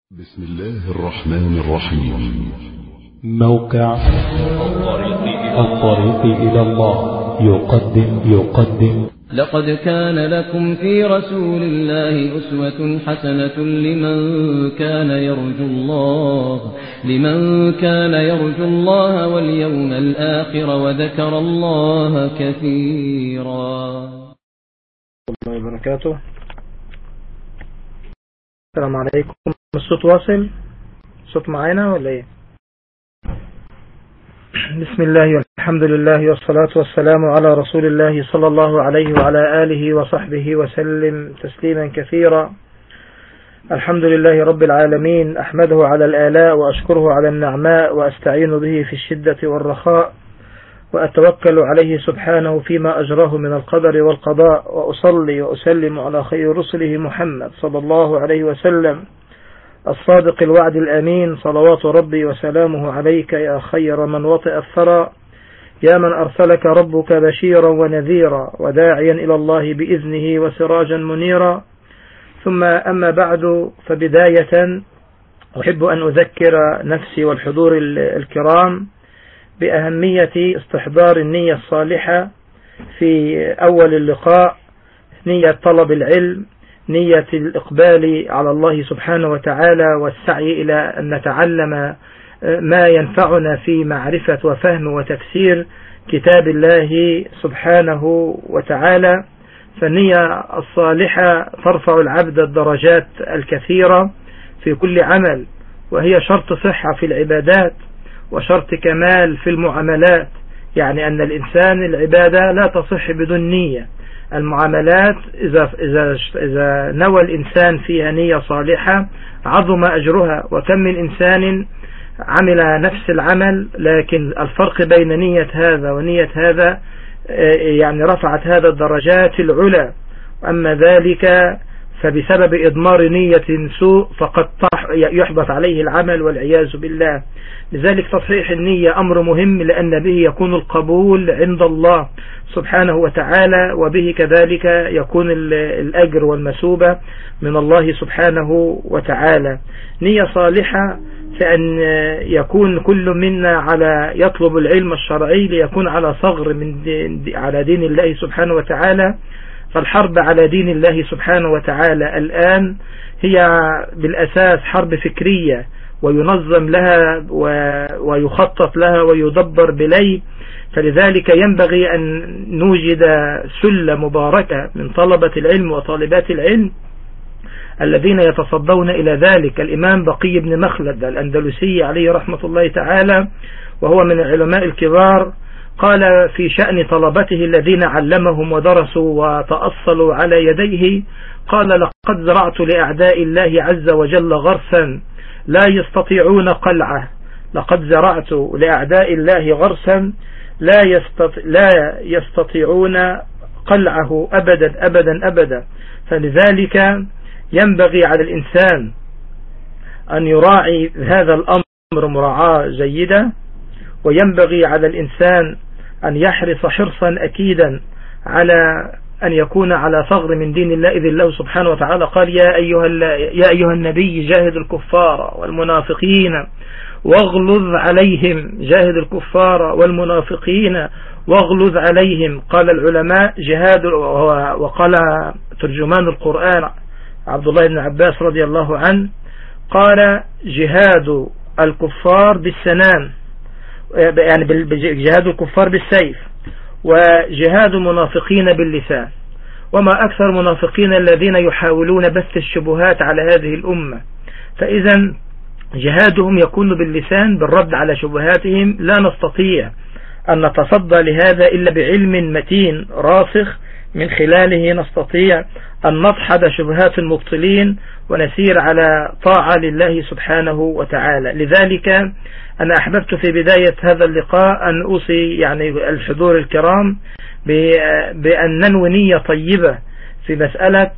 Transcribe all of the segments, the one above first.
بسم الله الرحمن الرحيم موقع الطريق إلى الله يقدم يقدم لقد كان لكم في رسول الله أسوة حسنة لمن كان يرجو الله لمن كان يرجو الله واليوم الآخر وذكر الله كثيرا الله وبركاته السلام عليكم الصوت واصل الصوت معانا ولا ايه بسم الله والحمد لله والصلاة والسلام على رسول الله صلى الله عليه وعلى آله وصحبه وسلم تسليما كثيرا الحمد لله رب العالمين أحمده على الآلاء وأشكره على النعماء وأستعين به في الشدة والرخاء وأتوكل عليه سبحانه فيما أجراه من القدر والقضاء وأصلي وأسلم على خير رسله محمد صلى الله عليه وسلم الصادق الوعد الأمين صلوات ربي وسلامه عليك يا خير من وطئ الثرى يا من أرسلك ربك بشيرا ونذيرا وداعيا إلى الله بإذنه وسراجا منيرا ثم أما بعد فبداية أحب أن أذكر نفسي والحضور الكرام بأهمية استحضار النية الصالحة في أول اللقاء نية طلب العلم نية الإقبال على الله سبحانه وتعالى والسعي إلى أن نتعلم ما ينفعنا في معرفة وفهم وتفسير كتاب الله سبحانه وتعالى فالنية الصالحة ترفع العبد الدرجات الكثيرة في كل عمل وهي شرط صحة في العبادات وشرط كمال في المعاملات يعني أن الإنسان العبادة لا تصح بدون نية المعاملات إذا, إذا, إذا نوى الإنسان فيها نية صالحة عظم أجرها وكم من إنسان عمل نفس العمل لكن الفرق بين نية هذا ونية هذا يعني رفعت هذا الدرجات العلى أما ذلك فبسبب إضمار نية سوء فقد يحبط عليه العمل والعياذ بالله لذلك تصحيح النية أمر مهم لأن به يكون القبول عند الله سبحانه وتعالى وبه كذلك يكون الأجر والمسوبة من الله سبحانه وتعالى نية صالحة فأن يكون كل منا على يطلب العلم الشرعي ليكون على صغر من دين على دين الله سبحانه وتعالى فالحرب على دين الله سبحانه وتعالى الآن هي بالأساس حرب فكرية وينظم لها ويخطط لها ويدبر بلي فلذلك ينبغي أن نوجد سلة مباركة من طلبة العلم وطالبات العلم الذين يتصدون إلى ذلك الإمام بقي بن مخلد الأندلسي عليه رحمة الله تعالى وهو من العلماء الكبار قال في شأن طلبته الذين علمهم ودرسوا وتأصلوا على يديه قال لقد زرعت لأعداء الله عز وجل غرسا لا يستطيعون قلعه لقد زرعت لأعداء الله غرسا لا, يستطيع لا يستطيعون قلعه أبدا أبدا أبدا فلذلك ينبغي على الإنسان أن يراعي هذا الأمر مراعاة جيدة وينبغي على الإنسان أن يحرص حرصا أكيدا على أن يكون على ثغر من دين الله إذ الله سبحانه وتعالى قال يا أيها, يا أيها النبي جاهد الكفار والمنافقين واغلظ عليهم جاهد الكفار والمنافقين واغلظ عليهم قال العلماء جهاد وقال ترجمان القرآن عبد الله بن عباس رضي الله عنه قال جهاد الكفار بالسنان يعني جهاد الكفار بالسيف وجهاد المنافقين باللسان وما أكثر المنافقين الذين يحاولون بث الشبهات على هذه الأمة فإذا جهادهم يكون باللسان بالرد على شبهاتهم لا نستطيع أن نتصدى لهذا إلا بعلم متين راسخ من خلاله نستطيع أن نضحد شبهات المبطلين ونسير على طاعة لله سبحانه وتعالى لذلك أنا أحببت في بداية هذا اللقاء أن أوصي يعني الحضور الكرام بأن ننوي نية طيبة في مسألة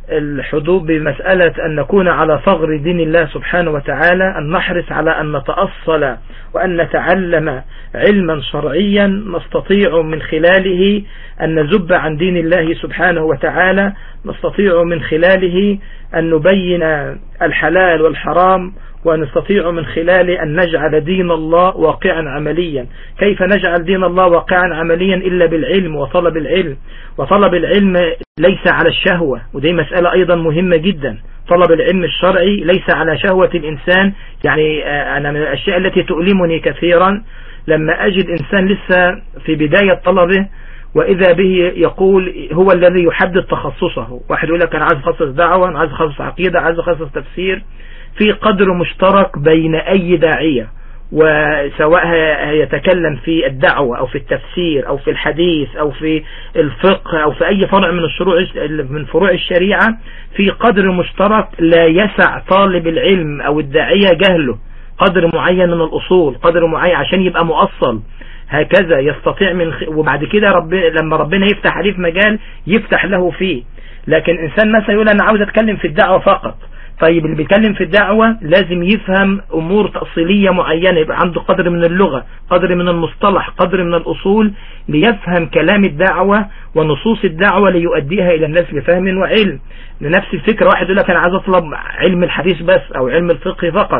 الحضور بمسألة أن نكون على ثغر دين الله سبحانه وتعالى أن نحرص على أن نتأصل وأن نتعلم علما شرعيا نستطيع من خلاله أن نزب عن دين الله سبحانه وتعالى نستطيع من خلاله أن نبين الحلال والحرام ونستطيع من خلاله أن نجعل دين الله واقعا عمليا كيف نجعل دين الله واقعا عمليا إلا بالعلم وطلب العلم وطلب العلم ليس على الشهوة ودي مسألة أيضا مهمة جدا طلب العلم الشرعي ليس على شهوة الإنسان يعني أنا من الأشياء التي تؤلمني كثيرا لما أجد إنسان لسه في بداية طلبه وإذا به يقول هو الذي يحدد تخصصه واحد يقول لك أنا عايز أخصص دعوة أنا عايز أخصص عقيدة عايز أخصص تفسير في قدر مشترك بين أي داعية وسواء يتكلم في الدعوة أو في التفسير أو في الحديث أو في الفقه أو في أي فرع من الشروع من فروع الشريعة في قدر مشترك لا يسع طالب العلم أو الداعية جهله قدر معين من الأصول قدر معين عشان يبقى مؤصل هكذا يستطيع من خ... وبعد كده رب... لما ربنا يفتح عليه في مجال يفتح له فيه لكن إنسان مثلا يقول أنا عاوز أتكلم في الدعوة فقط طيب اللي بيتكلم في الدعوة لازم يفهم أمور تأصيلية معينة يبقى عنده قدر من اللغة قدر من المصطلح قدر من الأصول ليفهم كلام الدعوة ونصوص الدعوة ليؤديها إلى الناس بفهم وعلم لنفس الفكرة واحد يقول لك أنا عايز أطلب علم الحديث بس أو علم الفقه فقط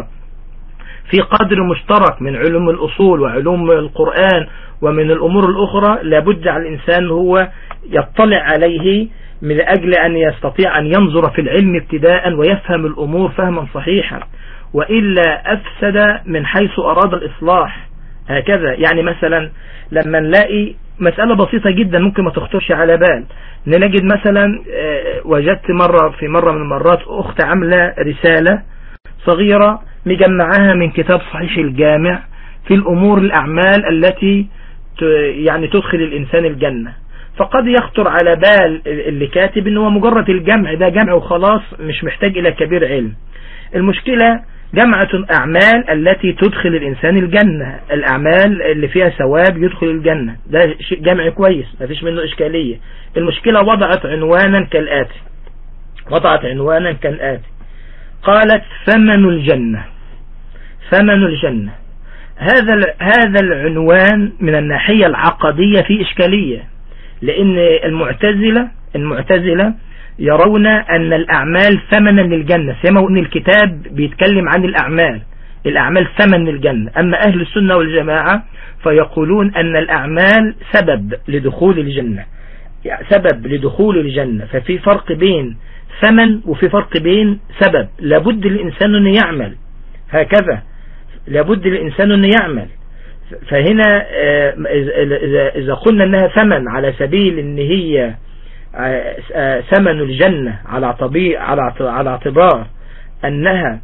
في قدر مشترك من علوم الأصول وعلوم القرآن ومن الأمور الأخرى لابد على الإنسان هو يطلع عليه من أجل أن يستطيع أن ينظر في العلم ابتداء ويفهم الأمور فهما صحيحا وإلا أفسد من حيث أراد الإصلاح هكذا يعني مثلا لما نلاقي مسألة بسيطة جدا ممكن ما تخطرش على بال نجد مثلا وجدت مرة في مرة من المرات أخت عاملة رسالة صغيرة مجمعها من كتاب صحيح الجامع في الأمور الأعمال التي يعني تدخل الإنسان الجنة فقد يخطر على بال اللي كاتب ان هو مجرد الجمع ده جمع وخلاص مش محتاج الى كبير علم المشكلة جمعة اعمال التي تدخل الانسان الجنة الاعمال اللي فيها ثواب يدخل الجنة ده جمع كويس ما فيش منه اشكالية المشكلة وضعت عنوانا كالاتي وضعت عنوانا كالاتي قالت ثمن الجنة ثمن الجنة هذا هذا العنوان من الناحية العقدية في إشكالية لأن المعتزلة المعتزلة يرون أن الأعمال ثمنا للجنة سيما أن الكتاب بيتكلم عن الأعمال الأعمال ثمن للجنة أما أهل السنة والجماعة فيقولون أن الأعمال سبب لدخول الجنة يعني سبب لدخول الجنة ففي فرق بين ثمن وفي فرق بين سبب لابد الإنسان أن يعمل هكذا لابد الإنسان أن يعمل فهنا إذا قلنا أنها ثمن على سبيل أن هي ثمن الجنة على طبيع على على اعتبار أنها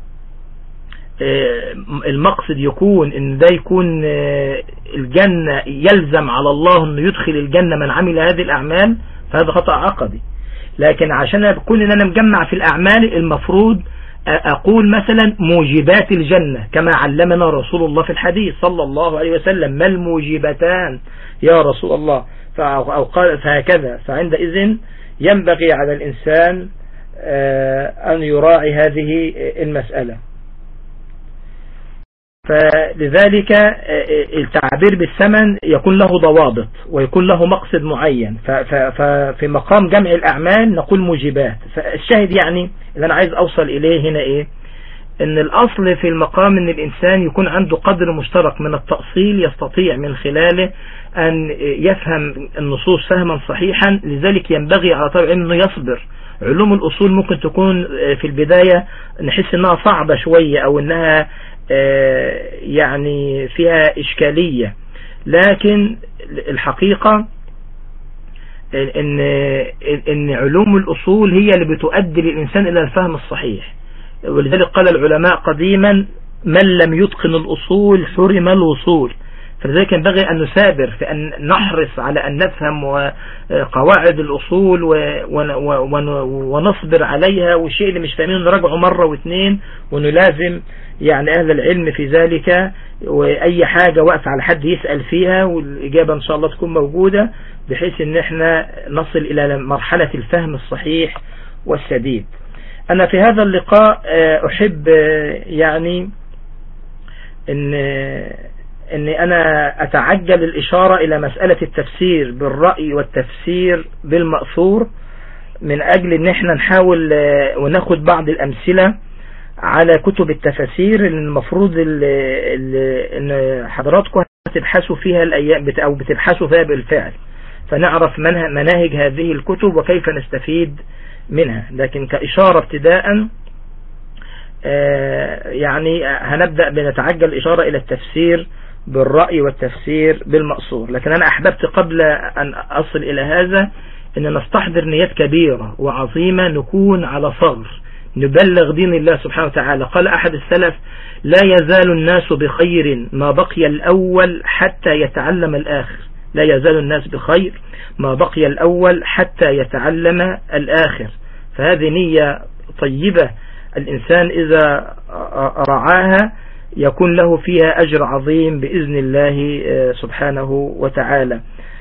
المقصد يكون ان ده يكون الجنة يلزم على الله انه يدخل الجنة من عمل هذه الاعمال فهذا خطأ عقدي لكن عشان اكون ان انا مجمع في الاعمال المفروض أقول مثلا موجبات الجنة كما علمنا رسول الله في الحديث صلى الله عليه وسلم ما الموجبتان يا رسول الله أو قال فهكذا فعندئذ ينبغي على الإنسان أن يراعي هذه المسألة فلذلك التعبير بالثمن يكون له ضوابط ويكون له مقصد معين ففي مقام جمع الأعمال نقول موجبات فالشاهد يعني اللي أنا عايز أوصل إليه هنا إيه ان الأصل في المقام ان الإنسان يكون عنده قدر مشترك من التأصيل يستطيع من خلاله أن يفهم النصوص فهما صحيحا لذلك ينبغي على طبع أنه يصبر علوم الأصول ممكن تكون في البداية نحس أنها صعبة شوية أو أنها يعني فيها إشكالية لكن الحقيقة إن, إن علوم الأصول هي اللي بتؤدي الإنسان إلى الفهم الصحيح ولذلك قال العلماء قديما من لم يتقن الأصول حرم الوصول فلذلك ينبغي أن نسابر في أن نحرص على أن نفهم قواعد الأصول ونصبر عليها والشيء اللي مش فاهمينه نراجعه مرة واثنين ونلازم يعني أهل العلم في ذلك وأي حاجة واقف على حد يسأل فيها والإجابة إن شاء الله تكون موجودة بحيث أن احنا نصل إلى مرحلة الفهم الصحيح والسديد أنا في هذا اللقاء أحب يعني أن أني أنا أتعجل الإشارة إلى مسألة التفسير بالرأي والتفسير بالمأثور من أجل أن احنا نحاول وناخد بعض الأمثلة على كتب التفاسير المفروض ان حضراتكم تبحثوا فيها الأيام أو بتبحثوا فيها بالفعل فنعرف مناهج هذه الكتب وكيف نستفيد منها لكن كإشارة ابتداء يعني هنبدأ بنتعجل إشارة إلى التفسير بالرأي والتفسير بالمأصور لكن أنا أحببت قبل أن أصل إلى هذا أن نستحضر نيات كبيرة وعظيمة نكون على صغر نبلغ دين الله سبحانه وتعالى قال أحد السلف لا يزال الناس بخير ما بقي الأول حتى يتعلم الآخر لا يزال الناس بخير ما بقي الأول حتى يتعلم الآخر فهذه نية طيبة الإنسان إذا رعاها يكون له فيها أجر عظيم بإذن الله سبحانه وتعالى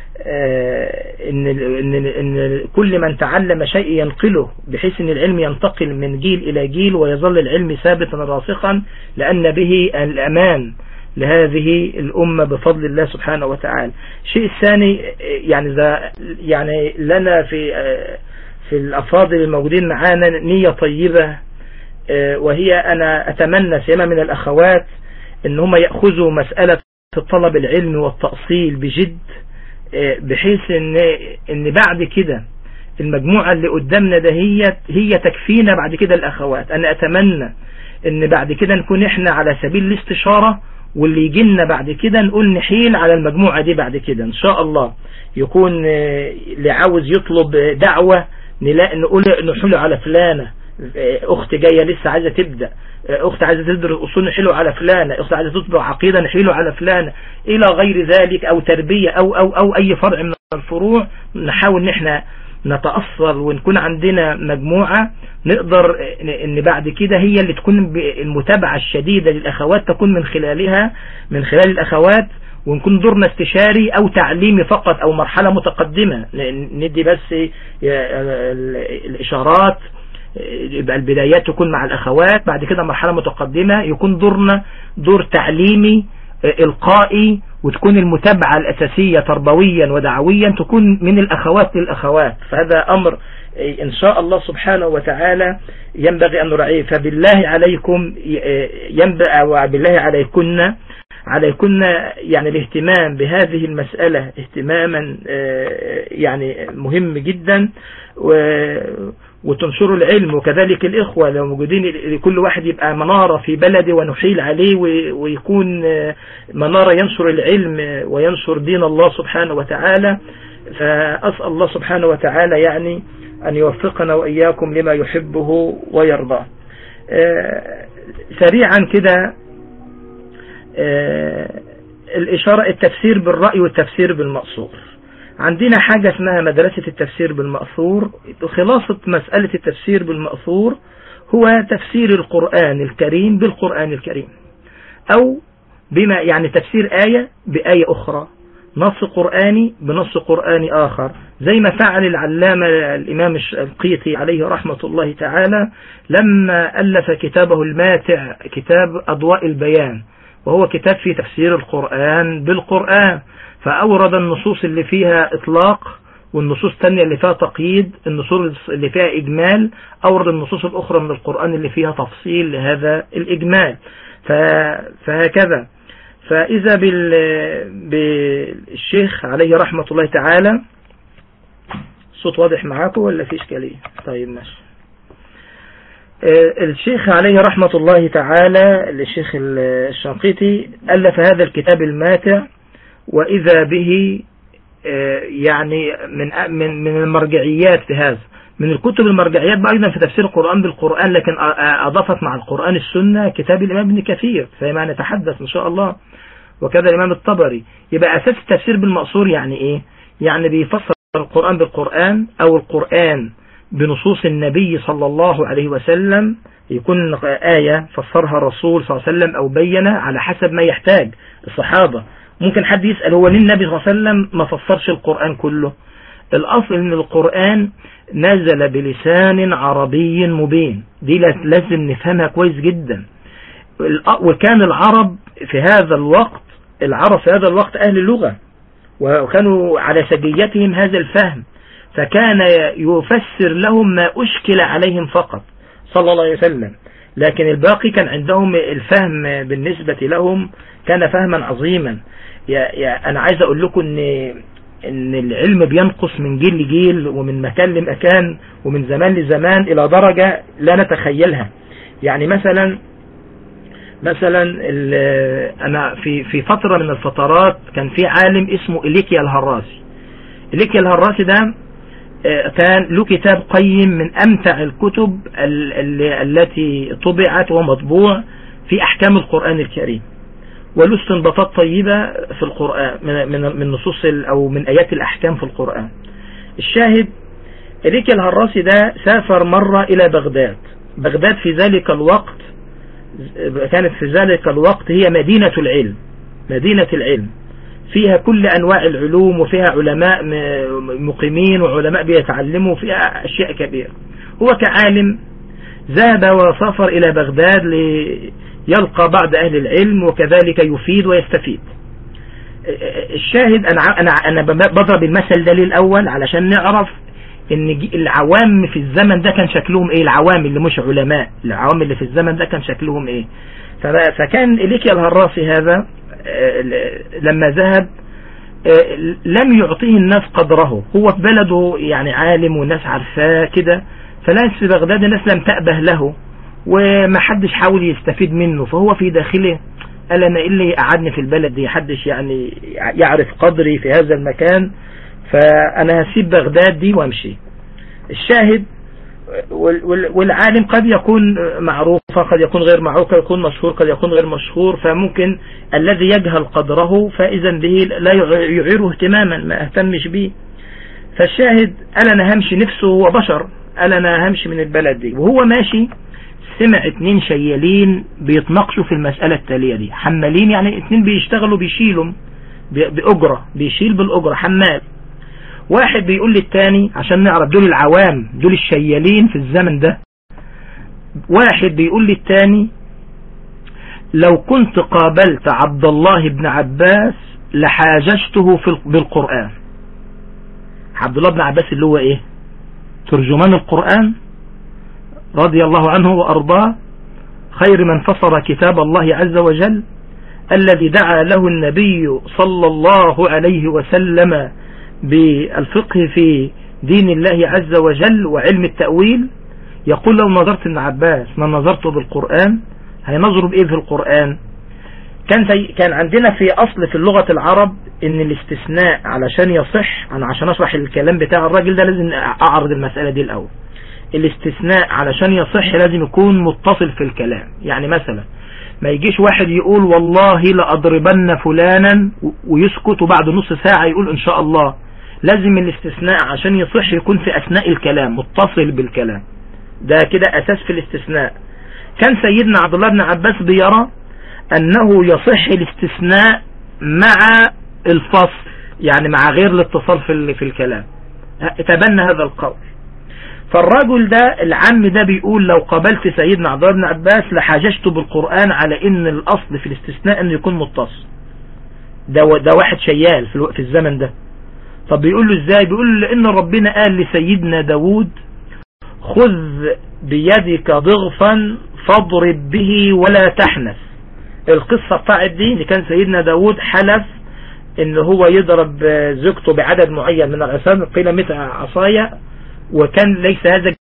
إن, إن, إن كل من تعلم شيء ينقله بحيث أن العلم ينتقل من جيل إلى جيل ويظل العلم ثابتا راسخا لأن به الأمان لهذه الأمة بفضل الله سبحانه وتعالى الشيء الثاني يعني يعني لنا في في الأفاضل الموجودين معانا نية طيبة وهي أنا أتمنى سيما من الأخوات أن هم يأخذوا مسألة طلب العلم والتأصيل بجد بحيث أن, إن بعد كده المجموعة اللي قدامنا ده هي, هي تكفينا بعد كده الأخوات أنا أتمنى أن بعد كده نكون إحنا على سبيل الاستشارة واللي يجي لنا بعد كده نقول نحيل على المجموعة دي بعد كده إن شاء الله يكون اللي عاوز يطلب دعوة نلاقي نقول نحول على فلانة اخت جاية لسه عايزة تبدأ اخت عايزة تدرس اصول نحيله على فلانة اخت عايزة تطبع عقيدة نحيله على فلانة الى غير ذلك او تربية او او او اي فرع من الفروع نحاول ان احنا نتأثر ونكون عندنا مجموعة نقدر ان بعد كده هي اللي تكون المتابعة الشديدة للاخوات تكون من خلالها من خلال الاخوات ونكون دورنا استشاري او تعليمي فقط او مرحلة متقدمة ندي بس الاشارات يبقى البدايات تكون مع الأخوات بعد كده مرحلة متقدمة يكون دورنا دور تعليمي إلقائي وتكون المتابعة الأساسية تربويا ودعويا تكون من الأخوات للأخوات فهذا أمر إن شاء الله سبحانه وتعالى ينبغي أن نراعيه فبالله عليكم ينبغي وبالله عليكن عليكن يعني الاهتمام بهذه المسألة اهتماما يعني مهم جدا و وتنشروا العلم وكذلك الإخوة لو موجودين لكل واحد يبقى منارة في بلده ونحيل عليه ويكون منارة ينشر العلم وينشر دين الله سبحانه وتعالى فأسأل الله سبحانه وتعالى يعني أن يوفقنا وإياكم لما يحبه ويرضاه سريعا كده الإشارة التفسير بالرأي والتفسير بالمقصور عندنا حاجة اسمها مدرسة التفسير بالمأثور خلاصة مسألة التفسير بالمأثور هو تفسير القرآن الكريم بالقرآن الكريم أو بما يعني تفسير آية بآية أخرى نص قرآني بنص قرآني آخر زي ما فعل العلامة الإمام القيطي عليه رحمة الله تعالى لما ألف كتابه الماتع كتاب أضواء البيان وهو كتاب في تفسير القرآن بالقرآن فأورد النصوص اللي فيها إطلاق والنصوص الثانية اللي فيها تقييد النصوص اللي فيها إجمال أورد النصوص الأخرى من القرآن اللي فيها تفصيل لهذا الإجمال فهكذا فإذا بالشيخ عليه رحمة الله تعالى الصوت واضح معاكم ولا في إشكالية طيب ماشي الشيخ عليه رحمة الله تعالى الشيخ الشنقيطي ألف هذا الكتاب الماتع وإذا به يعني من من من المرجعيات في هذا من الكتب المرجعيات أيضا في تفسير القرآن بالقرآن لكن أضافت مع القرآن السنة كتاب الإمام ابن كثير فيما نتحدث إن شاء الله وكذا الإمام الطبري يبقى أساس التفسير بالمقصور يعني إيه يعني بيفسر القرآن بالقرآن أو القرآن بنصوص النبي صلى الله عليه وسلم يكون آية فسرها الرسول صلى الله عليه وسلم أو بين على حسب ما يحتاج الصحابة ممكن حد يسأل هو ليه النبي صلى الله عليه وسلم ما فسرش القرآن كله الأصل أن القرآن نزل بلسان عربي مبين دي لازم نفهمها كويس جدا وكان العرب في هذا الوقت العرب في هذا الوقت أهل اللغة وكانوا على سجيتهم هذا الفهم فكان يفسر لهم ما أشكل عليهم فقط صلى الله عليه وسلم لكن الباقي كان عندهم الفهم بالنسبة لهم كان فهما عظيما يا يا أنا عايز أقول لكم أن ان العلم بينقص من جيل لجيل ومن مكان لمكان ومن زمان لزمان الى درجة لا نتخيلها يعني مثلا مثلا انا في في فترة من الفترات كان في عالم اسمه إليكيا الهراسي إليكيا الهراسي ده كان له كتاب قيم من امتع الكتب التي طبعت ومطبوع في احكام القرآن الكريم وله استنباطات طيبة في القرآن من من نصوص او من ايات الاحكام في القرآن الشاهد إريك الهراسي ده سافر مرة الى بغداد بغداد في ذلك الوقت كانت في ذلك الوقت هي مدينة العلم مدينة العلم فيها كل أنواع العلوم وفيها علماء مقيمين وعلماء بيتعلموا فيها أشياء كبيرة هو كعالم ذهب وسافر إلى بغداد ليلقى بعض أهل العلم وكذلك يفيد ويستفيد الشاهد أنا أنا أنا بضرب المثل ده للأول علشان نعرف ان العوام في الزمن ده كان شكلهم ايه العوام اللي مش علماء العوام اللي في الزمن ده كان شكلهم ايه فكان إليكيا الهراسي هذا لما ذهب لم يعطيه الناس قدره هو في بلده يعني عالم والناس عارفاه كده فناس في بغداد الناس لم تأبه له وما حدش حاول يستفيد منه فهو في داخله قال انا ايه اللي قعدني في البلد دي حدش يعني يعرف قدري في هذا المكان فانا هسيب بغداد دي وامشي الشاهد والعالم قد يكون معروفا قد يكون غير معروف قد يكون مشهور قد يكون غير مشهور فممكن الذي يجهل قدره فإذا به لا يعيره اهتماما ما اهتمش به فالشاهد قال انا همشي نفسه هو بشر قال انا همشي من البلد دي وهو ماشي سمع اتنين شيالين بيتناقشوا في المسألة التالية دي حمالين يعني اتنين بيشتغلوا بيشيلوا بأجرة بيشيل بالأجرة حمال واحد بيقول للتاني عشان نعرف دول العوام دول الشيالين في الزمن ده واحد بيقول للتاني لو كنت قابلت عبد الله بن عباس لحاججته في بالقرآن عبد الله بن عباس اللي هو ايه ترجمان القرآن رضي الله عنه وأرضاه خير من فسر كتاب الله عز وجل الذي دعا له النبي صلى الله عليه وسلم بالفقه في دين الله عز وجل وعلم التأويل يقول لو نظرت ابن عباس ما نظرته بالقرآن هينظروا بإيه في القرآن كان في كان عندنا في أصل في اللغة العرب إن الاستثناء علشان يصح أنا عشان أشرح الكلام بتاع الراجل ده لازم أعرض المسألة دي الأول الاستثناء علشان يصح لازم يكون متصل في الكلام يعني مثلا ما يجيش واحد يقول والله لأضربن فلانا ويسكت وبعد نص ساعة يقول إن شاء الله لازم الاستثناء عشان يصح يكون في أثناء الكلام متصل بالكلام ده كده أساس في الاستثناء كان سيدنا عبد الله بن عباس بيرى أنه يصح الاستثناء مع الفصل يعني مع غير الاتصال في في الكلام تبنى هذا القول فالرجل ده العم ده بيقول لو قابلت سيدنا عبد الله بن عباس لحاججته بالقرآن على ان الاصل في الاستثناء انه يكون متصل ده ده واحد شيال في الزمن ده طب بيقول له ازاي بيقول له لان ربنا قال لسيدنا داود خذ بيدك ضغفا فاضرب به ولا تحنث القصة بتاعت دي اللي كان سيدنا داود حلف ان هو يضرب زوجته بعدد معين من العصام قيل 100 عصاية وكان ليس هذا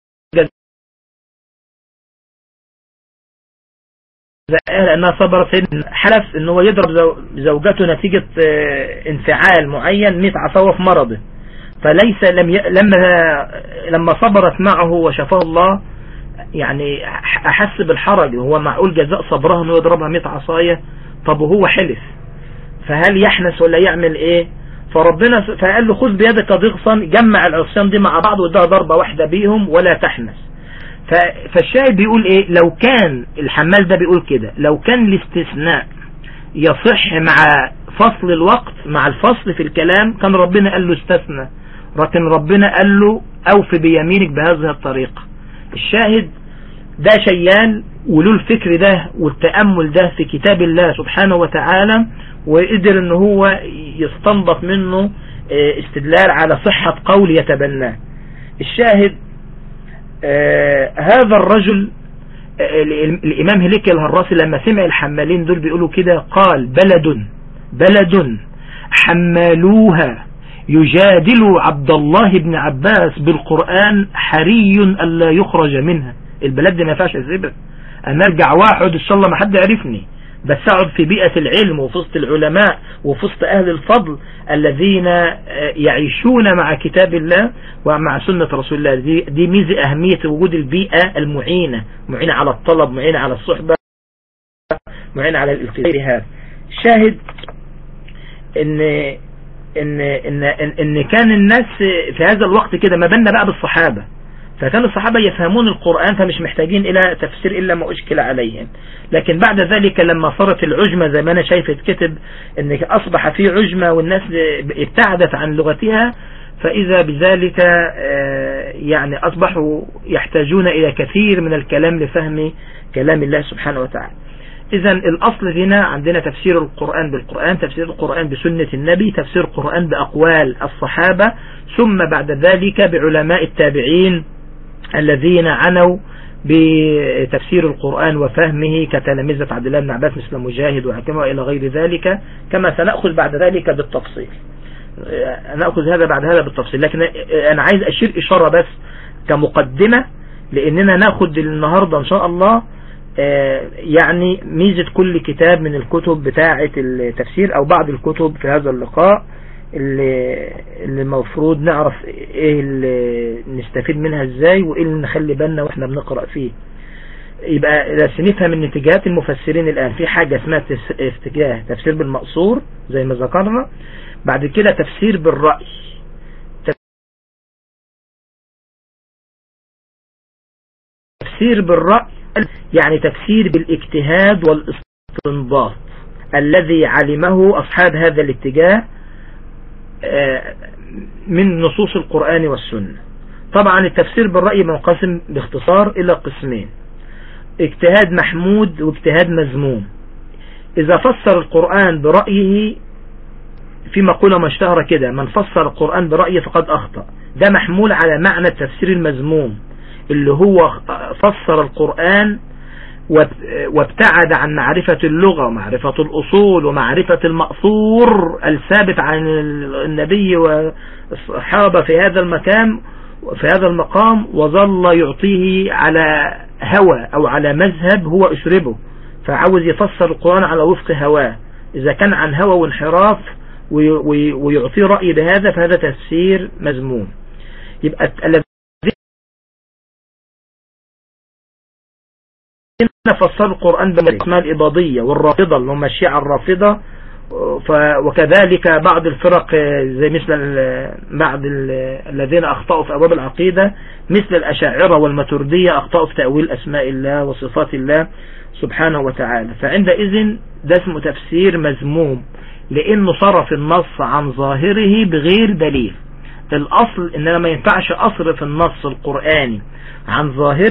لأنها صبرت حلف ان هو يضرب زوجته نتيجة انفعال معين 100 عصاوة في مرضه فليس لم ي... لما لما صبرت معه وشفاه الله يعني احس بالحرج وهو معقول جزاء صبرها انه يضربها 100 عصاية طب وهو حلف فهل يحنس ولا يعمل ايه فربنا فقال له خذ بيدك ضغصا جمع العصيان دي مع بعض وادها ضربة واحدة بيهم ولا تحنس فالشاهد بيقول ايه لو كان الحمال ده بيقول كده لو كان الاستثناء يصح مع فصل الوقت مع الفصل في الكلام كان ربنا قال له استثنى لكن ربنا قال له اوف بيمينك بهذه الطريقة الشاهد ده شيان وله الفكر ده والتأمل ده في كتاب الله سبحانه وتعالى وقدر ان هو يستنبط منه استدلال على صحة قول يتبناه الشاهد آه هذا الرجل آه الامام هليكي الهراسي لما سمع الحمالين دول بيقولوا كده قال بلد بلد حمالوها يجادل عبد الله بن عباس بالقرآن حري ألا يخرج منها البلد دي ما ينفعش اسيبها انا ارجع واحد ان شاء الله ما حد يعرفني بس اقعد في بيئة العلم وفي وسط العلماء وفي وسط اهل الفضل الذين يعيشون مع كتاب الله ومع سنة رسول الله دي, دي ميزة اهمية وجود البيئة المعينة معينة على الطلب معينة على الصحبة معينة على الالتزام هذا شاهد ان ان ان ان, إن كان الناس في هذا الوقت كده ما بنا بقى بالصحابة فكان الصحابة يفهمون القرآن فمش محتاجين إلى تفسير إلا ما أشكل عليهم لكن بعد ذلك لما صارت العجمة زي ما أنا شايف اتكتب أن أصبح في عجمة والناس ابتعدت عن لغتها فإذا بذلك يعني أصبحوا يحتاجون إلى كثير من الكلام لفهم كلام الله سبحانه وتعالى إذا الأصل هنا عندنا تفسير القرآن بالقرآن تفسير القرآن بسنة النبي تفسير القرآن بأقوال الصحابة ثم بعد ذلك بعلماء التابعين الذين عنوا بتفسير القرآن وفهمه كتلامذة عبد الله بن عباس مثل مجاهد وحكمه إلى غير ذلك كما سنأخذ بعد ذلك بالتفصيل نأخذ هذا بعد هذا بالتفصيل لكن أنا عايز أشير إشارة بس كمقدمة لأننا نأخذ النهاردة إن شاء الله يعني ميزة كل كتاب من الكتب بتاعة التفسير أو بعض الكتب في هذا اللقاء اللي اللي المفروض نعرف ايه اللي نستفيد منها ازاي وايه اللي نخلي بالنا واحنا بنقرأ فيه يبقى بس نفهم ان اتجاهات المفسرين الان في حاجة اسمها اتجاه تفسير بالمقصور زي ما ذكرنا بعد كده تفسير بالرأي تفسير بالرأي يعني تفسير بالاجتهاد والاستنباط الذي علمه أصحاب هذا الاتجاه من نصوص القرآن والسنة طبعا التفسير بالرأي منقسم باختصار إلى قسمين اجتهاد محمود واجتهاد مذموم إذا فسر القرآن برأيه في مقولة مشتهرة كده من فسر القرآن برأيه فقد أخطأ ده محمول على معنى التفسير المذموم اللي هو فسر القرآن وابتعد عن معرفة اللغة ومعرفة الأصول ومعرفة المأثور الثابت عن النبي والصحابة في هذا المكان في هذا المقام وظل يعطيه على هوى أو على مذهب هو أشربه فعاوز يفسر القرآن على وفق هواه إذا كان عن هوى وانحراف ويعطيه رأي بهذا فهذا تفسير مذموم يبقى فسر القرآن بالاسماء الإباضية والرافضة اللي هم الشيعة الرافضة وكذلك بعض الفرق زي مثل بعض الذين أخطأوا في أبواب العقيدة مثل الأشاعرة والمتردية أخطأوا في تأويل أسماء الله وصفات الله سبحانه وتعالى فعندئذ ده اسمه تفسير مذموم لأنه صرف النص عن ظاهره بغير دليل الأصل إن ما ينفعش أصرف النص القرآني عن ظاهره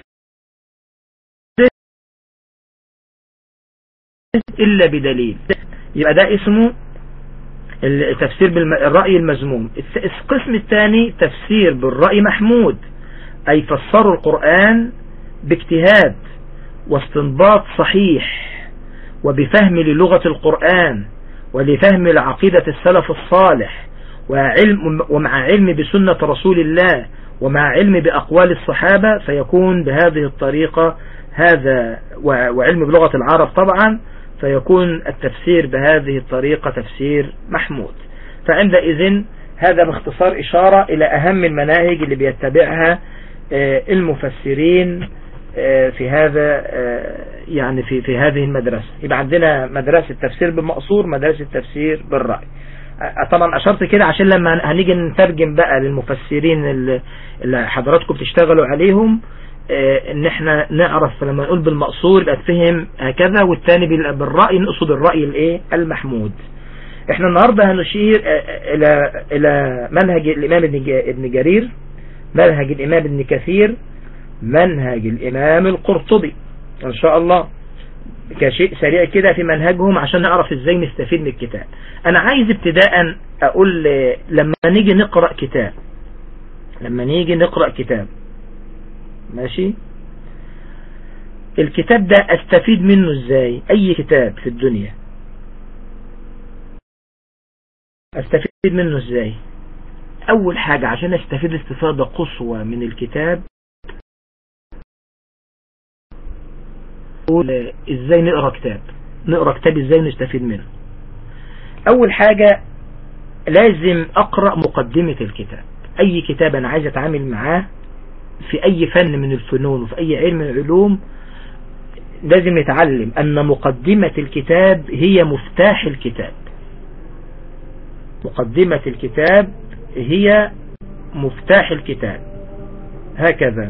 إلا بدليل يبقى ده اسمه التفسير بالرأي المذموم القسم الثاني تفسير بالرأي محمود أي فسروا القرآن باجتهاد واستنباط صحيح وبفهم للغة القرآن ولفهم العقيدة السلف الصالح وعلم ومع علم بسنة رسول الله ومع علم بأقوال الصحابة فيكون بهذه الطريقة هذا وعلم بلغة العرب طبعا فيكون التفسير بهذه الطريقة تفسير محمود فعندئذ هذا باختصار إشارة إلى أهم المناهج اللي بيتبعها المفسرين في هذا يعني في في هذه المدرسة يبقى عندنا مدرسة تفسير بالمقصور مدرسة تفسير بالرأي طبعا اشرت كده عشان لما هنيجي نترجم بقى للمفسرين اللي حضراتكم بتشتغلوا عليهم ان احنا نعرف لما نقول بالمقصور يبقى تفهم هكذا والتاني بالرأي نقصد الرأي الايه المحمود احنا النهاردة هنشير الى الى منهج الامام ابن جرير منهج الامام ابن كثير منهج الامام القرطبي ان شاء الله كشيء سريع كده في منهجهم عشان نعرف ازاي نستفيد من الكتاب انا عايز ابتداء اقول لما نيجي نقرأ كتاب لما نيجي نقرأ كتاب ماشي الكتاب ده استفيد منه ازاي اي كتاب في الدنيا استفيد منه ازاي اول حاجة عشان استفيد استفادة قصوى من الكتاب اقول ازاي نقرأ كتاب نقرأ كتاب ازاي نستفيد منه اول حاجة لازم اقرأ مقدمة الكتاب اي كتاب انا عايز اتعامل معاه في اي فن من الفنون وفي اي علم من العلوم لازم نتعلم ان مقدمة الكتاب هي مفتاح الكتاب مقدمة الكتاب هي مفتاح الكتاب هكذا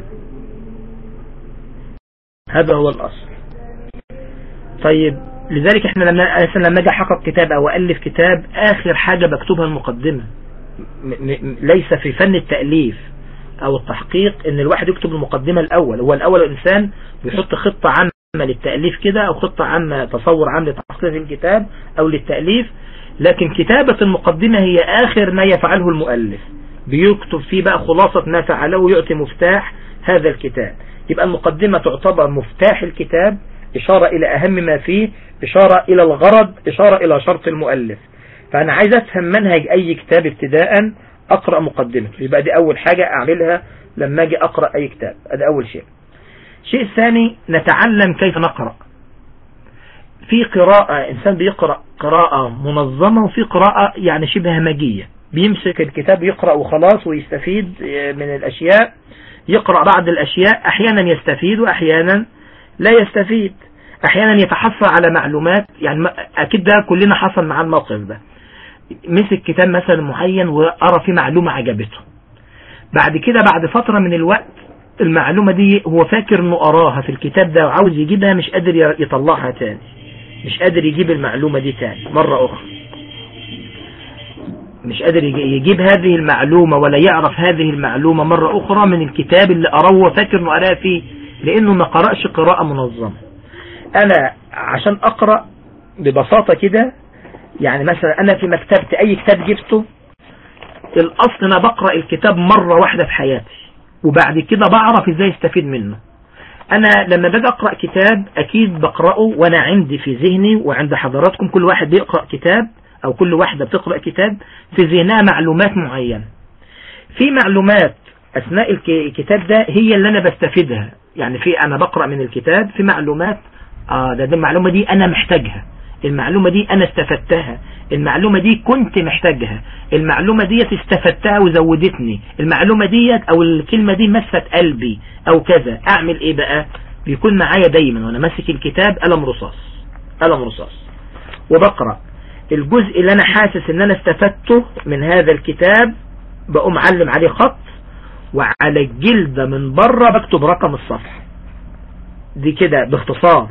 هذا هو الأصل طيب لذلك احنا لما لما اجي احقق كتاب او الف كتاب اخر حاجة بكتبها المقدمة ليس في فن التأليف او التحقيق ان الواحد يكتب المقدمة الاول هو الاول الانسان بيحط خطة عامة للتأليف كده او خطة عامة تصور عام لتحقيق الكتاب او للتأليف لكن كتابة المقدمة هي آخر ما يفعله المؤلف بيكتب فيه بقى خلاصة ما فعله ويعطي مفتاح هذا الكتاب يبقى المقدمة تعتبر مفتاح الكتاب إشارة إلى أهم ما فيه إشارة إلى الغرض إشارة إلى شرط المؤلف فأنا عايز أفهم منهج أي كتاب ابتداء أقرأ مقدمته يبقى دي أول حاجة أعملها لما أجي أقرأ أي كتاب هذا أول شيء الشيء الثاني نتعلم كيف نقرأ في قراءة إنسان بيقرأ قراءة منظمة وفي قراءة يعني شبه همجية بيمسك الكتاب يقرأ وخلاص ويستفيد من الأشياء يقرأ بعض الأشياء أحيانا يستفيد وأحيانا لا يستفيد أحيانا يتحصل على معلومات يعني أكيد ده كلنا حصل مع الموقف ده مسك كتاب مثلا معين وقرأ فيه معلومة عجبته بعد كده بعد فترة من الوقت المعلومة دي هو فاكر انه قراها في الكتاب ده وعاوز يجيبها مش قادر يطلعها تاني مش قادر يجيب المعلومة دي تاني مرة أخرى مش قادر يجيب هذه المعلومة ولا يعرف هذه المعلومة مرة أخرى من الكتاب اللي قراه وفاكر أنه قراه فيه لأنه ما قرأش قراءة منظمة أنا عشان أقرأ ببساطة كده يعني مثلا أنا في مكتبتي أي كتاب جبته الأصل أنا بقرأ الكتاب مرة واحدة في حياتي وبعد كده بعرف إزاي استفيد منه انا لما باجي اقرا كتاب اكيد بقراه وانا عندي في ذهني وعند حضراتكم كل واحد بيقرا كتاب او كل واحده بتقرا كتاب في ذهنها معلومات معينه في معلومات اثناء الكتاب ده هي اللي انا بستفيدها يعني في انا بقرا من الكتاب في معلومات اه ده, ده المعلومه دي انا محتاجها المعلومة دي انا استفدتها المعلومة دي كنت محتاجها المعلومة دي استفدتها وزودتني المعلومة دي او الكلمة دي مست قلبي او كذا اعمل ايه بقى بيكون معايا دايما وانا ماسك الكتاب قلم رصاص قلم رصاص وبقرأ الجزء اللي انا حاسس ان انا استفدته من هذا الكتاب بقوم علم عليه خط وعلى الجلدة من بره بكتب رقم الصفحة دي كده باختصار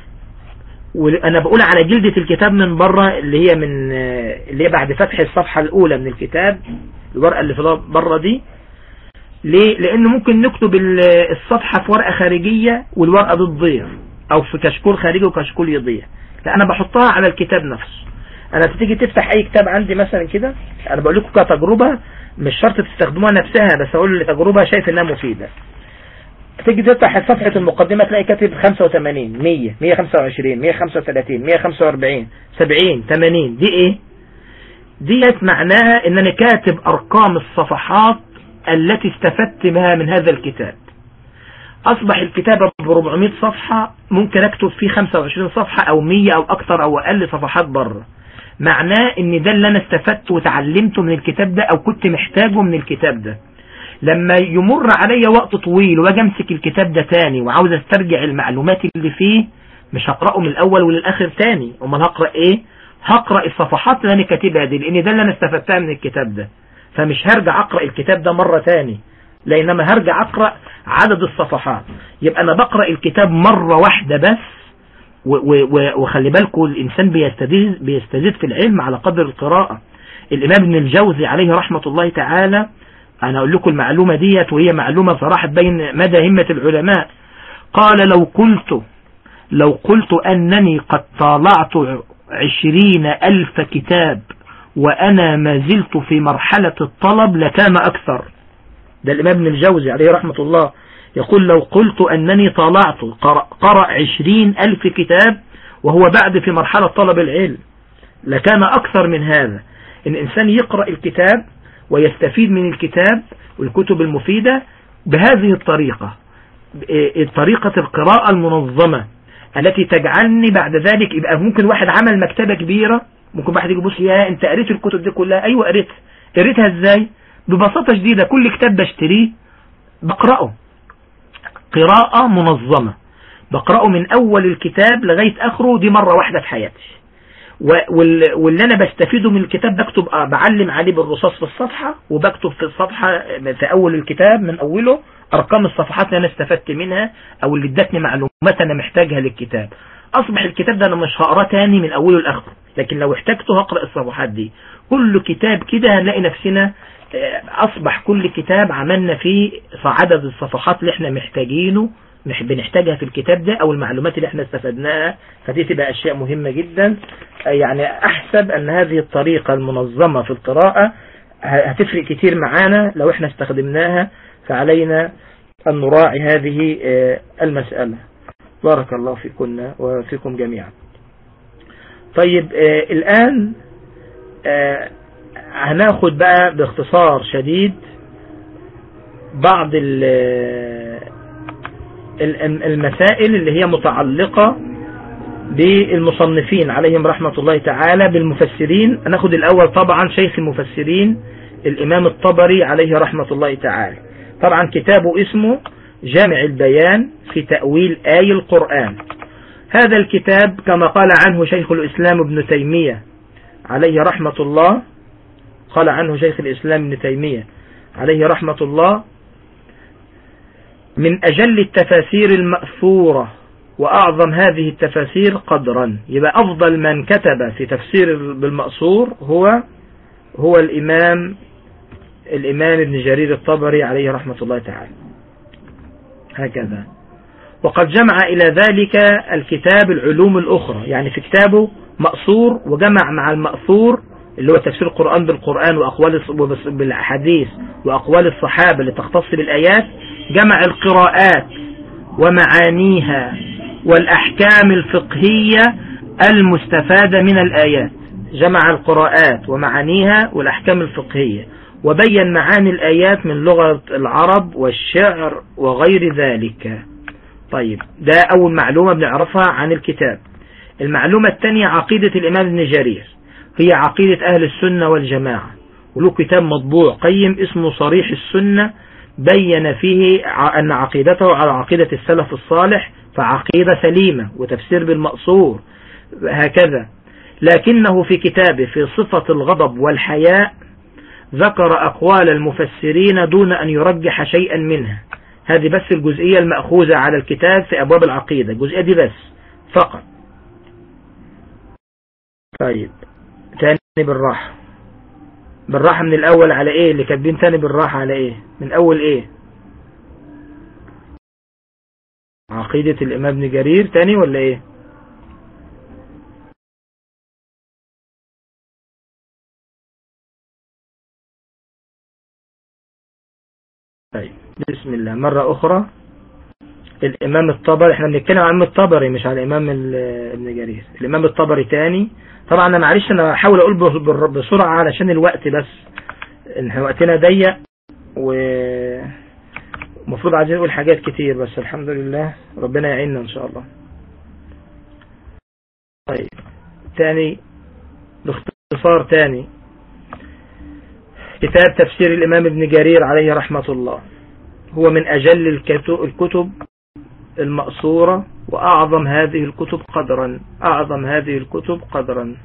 وانا بقول على جلدة الكتاب من بره اللي هي من اللي هي بعد فتح الصفحة الاولى من الكتاب الورقة اللي في بره دي ليه لان ممكن نكتب الصفحة في ورقة خارجية والورقة دي تضيع او في كشكول خارجي وكشكول يضيع لا انا بحطها على الكتاب نفسه انا تيجي تفتح اي كتاب عندي مثلا كده انا بقول لكم كتجربة مش شرط تستخدموها نفسها بس اقول لتجربة شايف انها مفيدة تيجي تفتح صفحة المقدمة تلاقي كاتب 85 100 125 135 145 70 80 دي ايه ديت معناها ان انا كاتب ارقام الصفحات التي استفدت بها من هذا الكتاب اصبح الكتاب ب 400 صفحة ممكن اكتب فيه 25 صفحة او 100 او اكتر او اقل صفحات بره معناه ان ده اللي انا استفدت وتعلمته من الكتاب ده او كنت محتاجه من الكتاب ده لما يمر علي وقت طويل واجي امسك الكتاب ده تاني وعاوز استرجع المعلومات اللي فيه مش هقرأه من الاول وللاخر تاني امال هقرأ ايه هقرأ الصفحات اللي انا كاتبها دي لان ده اللي انا استفدتها من الكتاب ده فمش هرجع اقرأ الكتاب ده مرة تاني لانما هرجع اقرأ عدد الصفحات يبقى انا بقرأ الكتاب مرة واحدة بس وخلي بالكم الإنسان بيستزيد, بيستزيد في العلم على قدر القراءة الإمام ابن الجوزي عليه رحمة الله تعالى أنا أقول لكم المعلومة ديت وهي معلومة صراحة بين مدى همة العلماء قال لو قلت لو قلت أنني قد طالعت عشرين ألف كتاب وأنا ما زلت في مرحلة الطلب لكان أكثر ده الإمام ابن الجوزي عليه رحمة الله يقول لو قلت أنني طالعت قرأ عشرين ألف كتاب وهو بعد في مرحلة طلب العلم لكان أكثر من هذا إن إنسان يقرأ الكتاب ويستفيد من الكتاب والكتب المفيدة بهذه الطريقة طريقة القراءة المنظمة التي تجعلني بعد ذلك يبقى ممكن واحد عمل مكتبة كبيرة ممكن واحد يجي يبص يا انت قريت الكتب دي كلها ايوه قريتها قريتها ازاي ببساطة شديدة كل كتاب بشتريه بقرأه قراءة منظمة بقرأه من أول الكتاب لغاية آخره دي مرة واحدة في حياتي واللي أنا بستفيده من الكتاب بكتب بعلم عليه بالرصاص في الصفحة وبكتب في الصفحة في أول الكتاب من أوله أرقام الصفحات اللي أنا استفدت منها أو اللي ادتني معلومات أنا محتاجها للكتاب أصبح الكتاب ده أنا مش هقراه تاني من أوله لآخره لكن لو احتجته هقرأ الصفحات دي كل كتاب كده هنلاقي نفسنا أصبح كل كتاب عملنا فيه عدد الصفحات اللي احنا محتاجينه بنحتاجها في الكتاب ده أو المعلومات اللي احنا استفدناها فدي تبقى أشياء مهمة جدا يعني أحسب أن هذه الطريقة المنظمة في القراءة هتفرق كتير معانا لو احنا استخدمناها فعلينا أن نراعي هذه المسألة بارك الله فيكم وفيكم جميعا طيب الآن هناخد بقى باختصار شديد بعض المسائل اللي هي متعلقة بالمصنفين عليهم رحمة الله تعالى بالمفسرين هناخد الأول طبعا شيخ المفسرين الإمام الطبري عليه رحمة الله تعالى طبعا كتابه اسمه جامع البيان في تأويل آي القرآن هذا الكتاب كما قال عنه شيخ الإسلام ابن تيمية عليه رحمة الله قال عنه شيخ الإسلام ابن تيمية عليه رحمة الله من أجل التفاسير المأثورة وأعظم هذه التفاسير قدرا يبقى أفضل من كتب في تفسير بالمأثور هو هو الإمام الإمام ابن جرير الطبري عليه رحمة الله تعالى هكذا وقد جمع إلى ذلك الكتاب العلوم الأخرى يعني في كتابه مأثور وجمع مع المأثور اللي هو تفسير القرآن بالقرآن وأقوال بالحديث وأقوال الصحابة اللي تختص بالآيات جمع القراءات ومعانيها والأحكام الفقهية المستفادة من الآيات جمع القراءات ومعانيها والأحكام الفقهية وبين معاني الآيات من لغة العرب والشعر وغير ذلك طيب ده أول معلومة بنعرفها عن الكتاب المعلومة الثانية عقيدة الإمام ابن جرير هي عقيدة أهل السنة والجماعة وله كتاب مطبوع قيم اسمه صريح السنة بين فيه أن عقيدته على عقيدة السلف الصالح فعقيدة سليمة وتفسير بالمقصور هكذا لكنه في كتابه في صفة الغضب والحياء ذكر أقوال المفسرين دون أن يرجح شيئا منها هذه بس الجزئية المأخوذة على الكتاب في أبواب العقيدة الجزئية دي بس فقط طيب تاني بالراحة بالراحة من الأول على إيه اللي كاتبين تاني بالراحة على إيه من أول إيه عقيدة الإمام ابن جرير تاني ولا إيه طيب بسم الله مرة أخرى الإمام الطبري احنا بنتكلم عن الطبري مش على الإمام ابن جرير الإمام الطبري تاني طبعا أنا معلش أنا هحاول أقول بسرعة علشان الوقت بس إن وقتنا ضيق و المفروض عايزين نقول حاجات كتير بس الحمد لله ربنا يعيننا إن شاء الله طيب تاني باختصار تاني كتاب تفسير الإمام ابن جرير عليه رحمة الله هو من أجل الكتب المأصورة وأعظم هذه الكتب قدرا أعظم هذه الكتب قدرا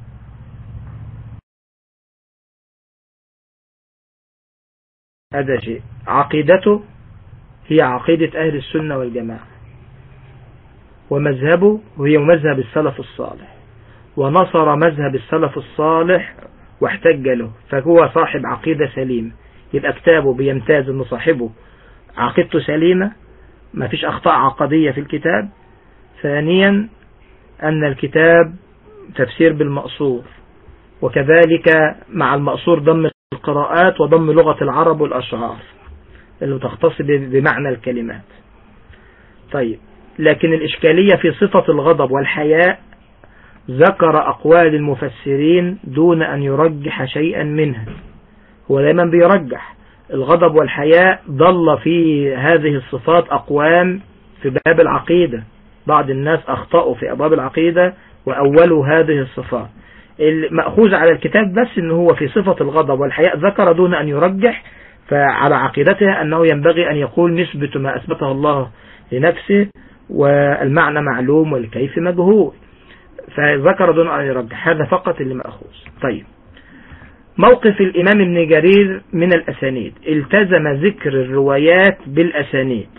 هذا شيء عقيدته هي عقيدة أهل السنة والجماعة ومذهبه وهي مذهب السلف الصالح ونصر مذهب السلف الصالح واحتج له فهو صاحب عقيدة سليمة يبقى كتابه بيمتاز انه صاحبه عقيدته سليمة ما فيش اخطاء عقدية في الكتاب ثانيا ان الكتاب تفسير بالمقصور وكذلك مع المقصور ضم القراءات وضم لغة العرب والأشعار اللي تختص بمعنى الكلمات طيب لكن الإشكالية في صفة الغضب والحياء ذكر أقوال المفسرين دون أن يرجح شيئا منها هو دايما بيرجح الغضب والحياء ضل في هذه الصفات أقوام في باب العقيدة بعض الناس أخطأوا في أبواب العقيدة وأولوا هذه الصفات المأخوذ على الكتاب بس ان هو في صفة الغضب والحياء ذكر دون ان يرجح فعلى عقيدتها انه ينبغي ان يقول نسبة ما اثبته الله لنفسه والمعنى معلوم والكيف مجهول فذكر دون ان يرجح هذا فقط اللي مأخوذ طيب موقف الامام ابن جرير من الاسانيد التزم ذكر الروايات بالاسانيد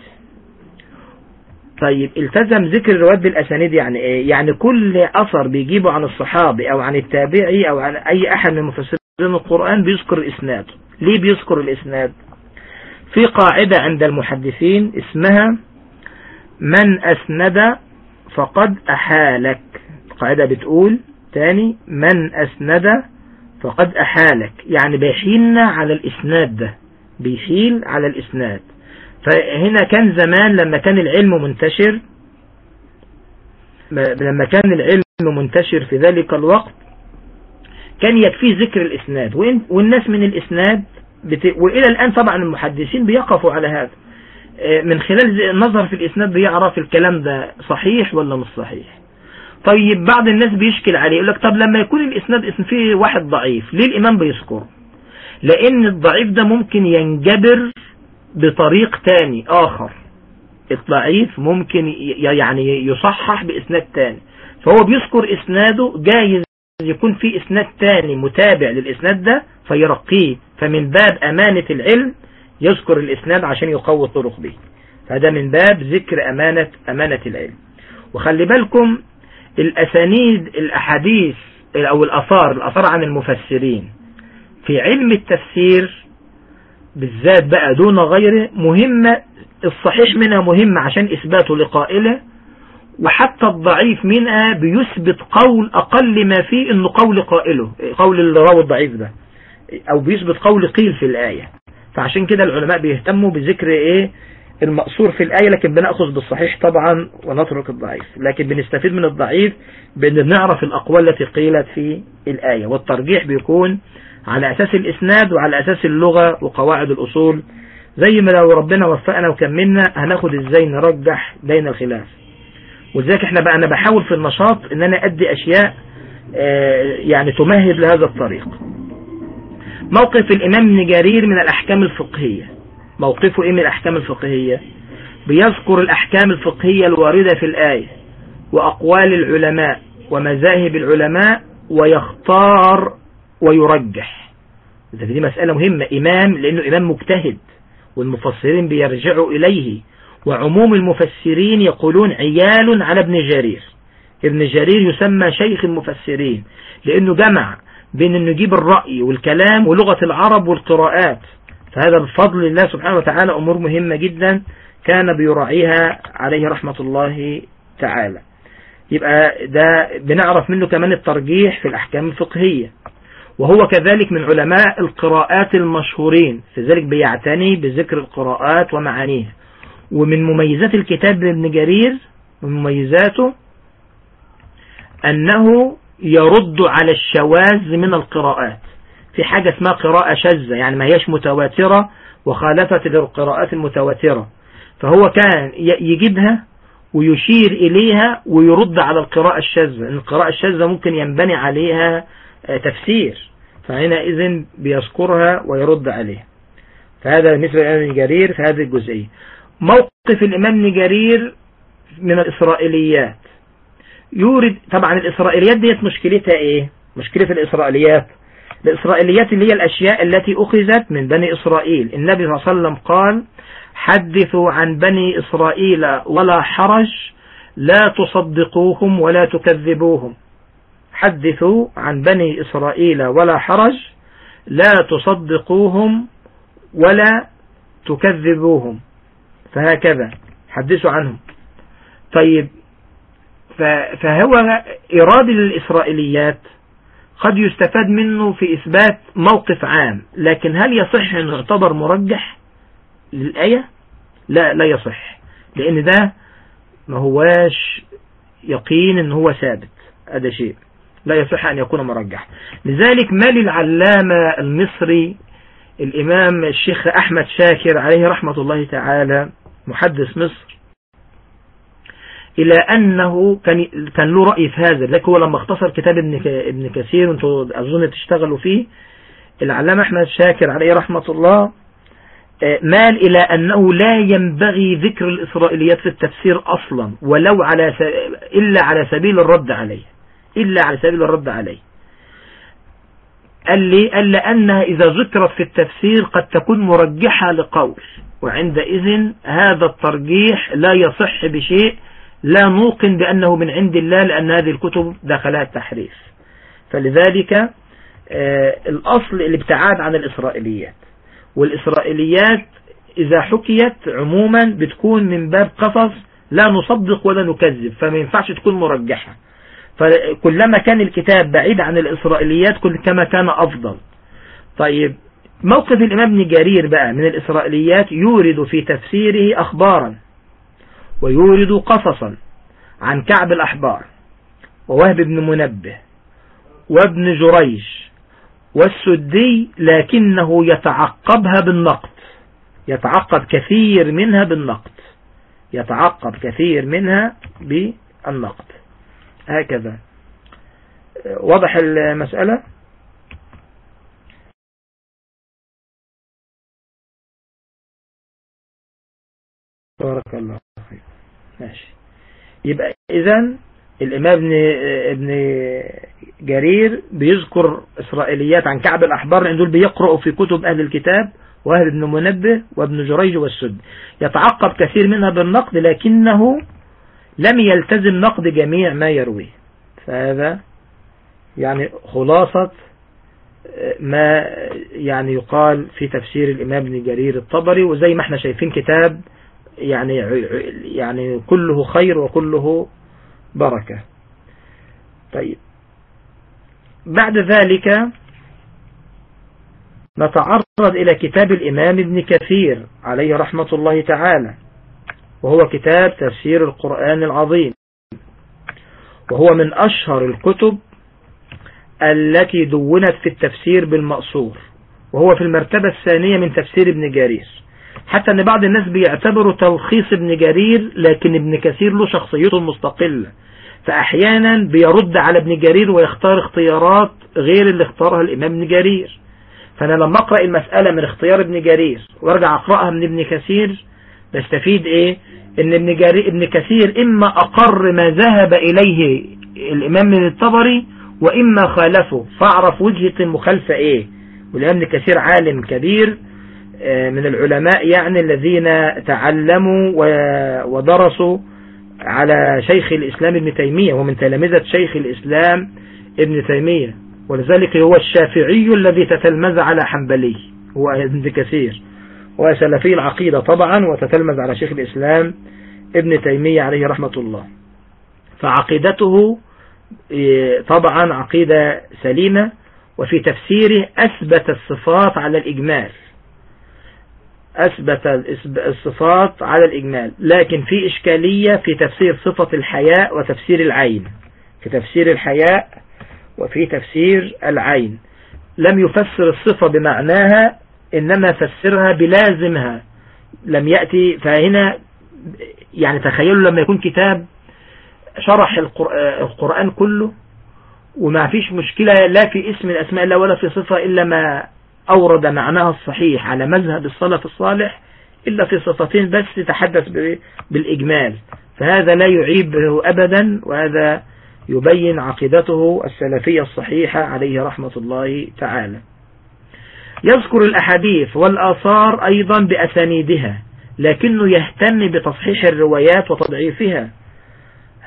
طيب التزم ذكر الروايات بالأسانيد يعني ايه يعني كل أثر بيجيبه عن الصحابي أو عن التابعي أو عن أي أحد من مفسرين القرآن بيذكر الإسناد ليه بيذكر الإسناد في قاعدة عند المحدثين اسمها من أسند فقد أحالك القاعدة بتقول تاني من أسند فقد أحالك يعني بيحيلنا على الإسناد ده بيحيل على الإسناد فهنا كان زمان لما كان العلم منتشر لما كان العلم منتشر في ذلك الوقت كان يكفي ذكر الإسناد والناس من الإسناد بت... وإلى الآن طبعا المحدثين بيقفوا على هذا من خلال النظر في الإسناد بيعرف الكلام ده صحيح ولا مش صحيح طيب بعض الناس بيشكل عليه يقول لك طب لما يكون الإسناد اسم فيه واحد ضعيف ليه الإمام بيذكره لأن الضعيف ده ممكن ينجبر بطريق تاني آخر الضعيف ممكن يعني يصحح بإسناد تاني فهو بيذكر إسناده جايز يكون في إسناد تاني متابع للإسناد ده فيرقيه فمن باب أمانة العلم يذكر الإسناد عشان يقوي الطرق به فهذا من باب ذكر أمانة أمانة العلم وخلي بالكم الأسانيد الأحاديث أو الأثار الأثار عن المفسرين في علم التفسير بالذات بقى دون غيره مهمة الصحيح منها مهمة عشان إثباته لقائله وحتى الضعيف منها بيثبت قول أقل ما فيه إنه قول قائله قول الراوي الضعيف ده أو بيثبت قول قيل في الآية فعشان كده العلماء بيهتموا بذكر إيه المقصور في الآية لكن بنأخذ بالصحيح طبعا ونترك الضعيف لكن بنستفيد من الضعيف بأن نعرف الأقوال التي قيلت في الآية والترجيح بيكون على أساس الإسناد وعلى أساس اللغة وقواعد الأصول زي ما لو ربنا وفقنا وكملنا هناخد إزاي نرجح بين الخلاف ولذلك احنا بقى أنا بحاول في النشاط إن أنا أدي أشياء يعني تمهد لهذا الطريق موقف الإمام ابن جرير من الأحكام الفقهية موقفه إيه من الأحكام الفقهية بيذكر الأحكام الفقهية الواردة في الآية وأقوال العلماء ومذاهب العلماء ويختار ويرجح دي مسألة مهمة إمام لأنه إمام مجتهد والمفسرين بيرجعوا إليه وعموم المفسرين يقولون عيال على ابن جرير ابن جرير يسمى شيخ المفسرين لأنه جمع بين أنه يجيب الرأي والكلام ولغة العرب والقراءات فهذا بفضل الله سبحانه وتعالى أمور مهمة جدا كان بيراعيها عليه رحمة الله تعالى يبقى ده بنعرف منه كمان الترجيح في الأحكام الفقهية وهو كذلك من علماء القراءات المشهورين في ذلك بيعتني بذكر القراءات ومعانيها ومن مميزات الكتاب لابن جرير من مميزاته أنه يرد على الشواذ من القراءات في حاجة اسمها قراءة شاذة يعني ما هيش متواترة وخالفت للقراءات المتواترة فهو كان يجيبها ويشير إليها ويرد على القراءة الشاذة القراءة الشاذة ممكن ينبني عليها تفسير فهنا إذن بيذكرها ويرد عليها فهذا بالنسبة للإمام جرير في هذه الجزئية موقف الإمام جرير من الإسرائيليات يورد طبعا الإسرائيليات ديت مشكلتها إيه مشكلة الإسرائيليات الإسرائيليات اللي هي الأشياء التي أخذت من بني إسرائيل النبي صلى الله عليه وسلم قال حدثوا عن بني إسرائيل ولا حرج لا تصدقوهم ولا تكذبوهم حدثوا عن بني إسرائيل ولا حرج لا تصدقوهم ولا تكذبوهم فهكذا حدثوا عنهم طيب فهو إرادة للإسرائيليات قد يستفاد منه في إثبات موقف عام لكن هل يصح أن يعتبر مرجح للآية لا لا يصح لأن ده ما هواش يقين أن هو ثابت هذا شيء لا يصح أن يكون مرجح لذلك ما للعلامة المصري الإمام الشيخ أحمد شاكر عليه رحمة الله تعالى محدث مصر إلى أنه كان كان له رأي في هذا لكن هو لما اختصر كتاب ابن ابن كثير وانتم أظن تشتغلوا فيه العلامة أحمد شاكر عليه رحمة الله آه، مال إلى أنه لا ينبغي ذكر الإسرائيليات في التفسير أصلا ولو على س... إلا على سبيل الرد عليه إلا على سبيل الرد عليه قال لي قال لأنها إذا ذكرت في التفسير قد تكون مرجحة لقول وعندئذ هذا الترجيح لا يصح بشيء لا نوقن بأنه من عند الله لأن هذه الكتب دخلها التحريف فلذلك آه، الأصل الابتعاد عن الإسرائيليات والإسرائيليات إذا حكيت عموما بتكون من باب قصص لا نصدق ولا نكذب فما ينفعش تكون مرجحة فكلما كان الكتاب بعيد عن الإسرائيليات كل كما كان أفضل طيب موقف الإمام ابن جرير بقى من الإسرائيليات يورد في تفسيره أخبارا ويورد قصصا عن كعب الأحبار ووهب بن منبه وابن جريج والسدي لكنه يتعقبها بالنقد يتعقب كثير منها بالنقد يتعقب كثير منها بالنقد هكذا واضح المسألة بارك الله فيك ماشي يبقى إذا الإمام ابن ابن جرير بيذكر إسرائيليات عن كعب الأحبار لأن دول بيقرأوا في كتب أهل الكتاب وأهل ابن منبه وابن جريج والسد يتعقب كثير منها بالنقد لكنه لم يلتزم نقد جميع ما يرويه فهذا يعني خلاصة ما يعني يقال في تفسير الإمام ابن جرير الطبري وزي ما احنا شايفين كتاب يعني يعني كله خير وكله بركة طيب بعد ذلك نتعرض إلى كتاب الإمام ابن كثير عليه رحمة الله تعالى وهو كتاب تفسير القرآن العظيم وهو من أشهر الكتب التي دونت في التفسير بالمأصور وهو في المرتبة الثانية من تفسير ابن جرير حتى ان بعض الناس بيعتبروا تلخيص ابن جرير لكن ابن كثير له شخصيته المستقلة فأحيانا بيرد على ابن جرير ويختار اختيارات غير اللي اختارها الإمام ابن جرير فأنا لما أقرأ المسألة من اختيار ابن جرير وارجع أقرأها من ابن كثير بستفيد ايه ان ابن, جرير ابن كثير اما اقر ما ذهب اليه الامام من الطبري واما خالفه فاعرف وجهة المخالفة ايه والامام ابن كثير عالم كبير آه، من العلماء يعني الذين تعلموا ودرسوا على شيخ الإسلام ابن تيمية ومن تلامذة شيخ الإسلام ابن تيمية ولذلك هو الشافعي الذي تتلمذ على حنبلي هو ابن كثير هو سلفي العقيدة طبعا وتتلمذ على شيخ الإسلام ابن تيمية عليه رحمة الله فعقيدته إيه، طبعا عقيدة سليمة وفي تفسيره أثبت الصفات على الإجمال أثبت الصفات على الإجمال لكن في إشكالية في تفسير صفة الحياء وتفسير العين في تفسير الحياء وفي تفسير العين لم يفسر الصفة بمعناها إنما فسرها بلازمها لم يأتي فهنا يعني تخيلوا لما يكون كتاب شرح القرآن كله وما فيش مشكلة لا في اسم الأسماء الله ولا في صفة إلا ما أورد معناها الصحيح على مذهب السلف الصالح إلا في صفتين بس تحدث بالإجمال فهذا لا يعيبه أبدا وهذا يبين عقيدته السلفية الصحيحة عليه رحمة الله تعالى يذكر الأحاديث والآثار أيضا بأسانيدها لكنه يهتم بتصحيح الروايات وتضعيفها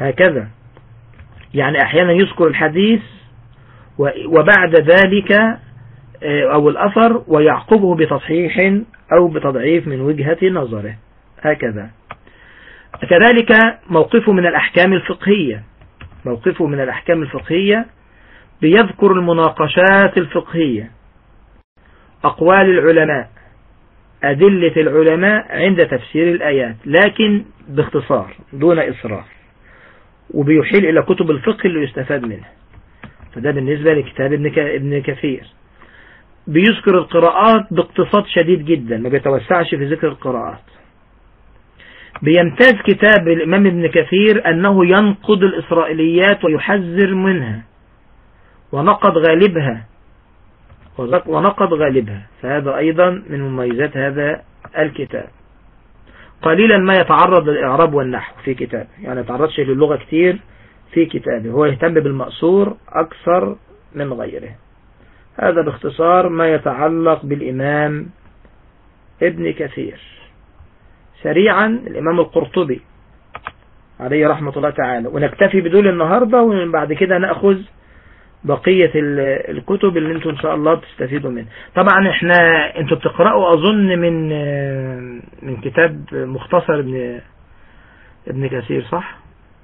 هكذا يعني أحيانا يذكر الحديث وبعد ذلك أو الأثر ويعقبه بتصحيح أو بتضعيف من وجهة نظره هكذا كذلك موقفه من الأحكام الفقهية موقفه من الأحكام الفقهية بيذكر المناقشات الفقهية أقوال العلماء أدلة العلماء عند تفسير الآيات لكن باختصار دون إصرار وبيحيل إلى كتب الفقه اللي يستفاد منها فده بالنسبة لكتاب ابن كثير بيذكر القراءات باقتصاد شديد جدا ما بيتوسعش في ذكر القراءات بيمتاز كتاب الإمام ابن كثير أنه ينقض الإسرائيليات ويحذر منها ونقض غالبها ونقض غالبها فهذا أيضا من مميزات هذا الكتاب قليلا ما يتعرض للإعراب والنحو في كتابه يعني يتعرضش للغة كتير في كتابه هو يهتم بالمأثور أكثر من غيره هذا باختصار ما يتعلق بالإمام ابن كثير سريعا الإمام القرطبي عليه رحمة الله تعالى ونكتفي بدول النهاردة وبعد كده نأخذ بقية الكتب اللي انتم ان شاء الله بتستفيدوا منها طبعا احنا انتم بتقرأوا اظن من من كتاب مختصر ابن ابن كثير صح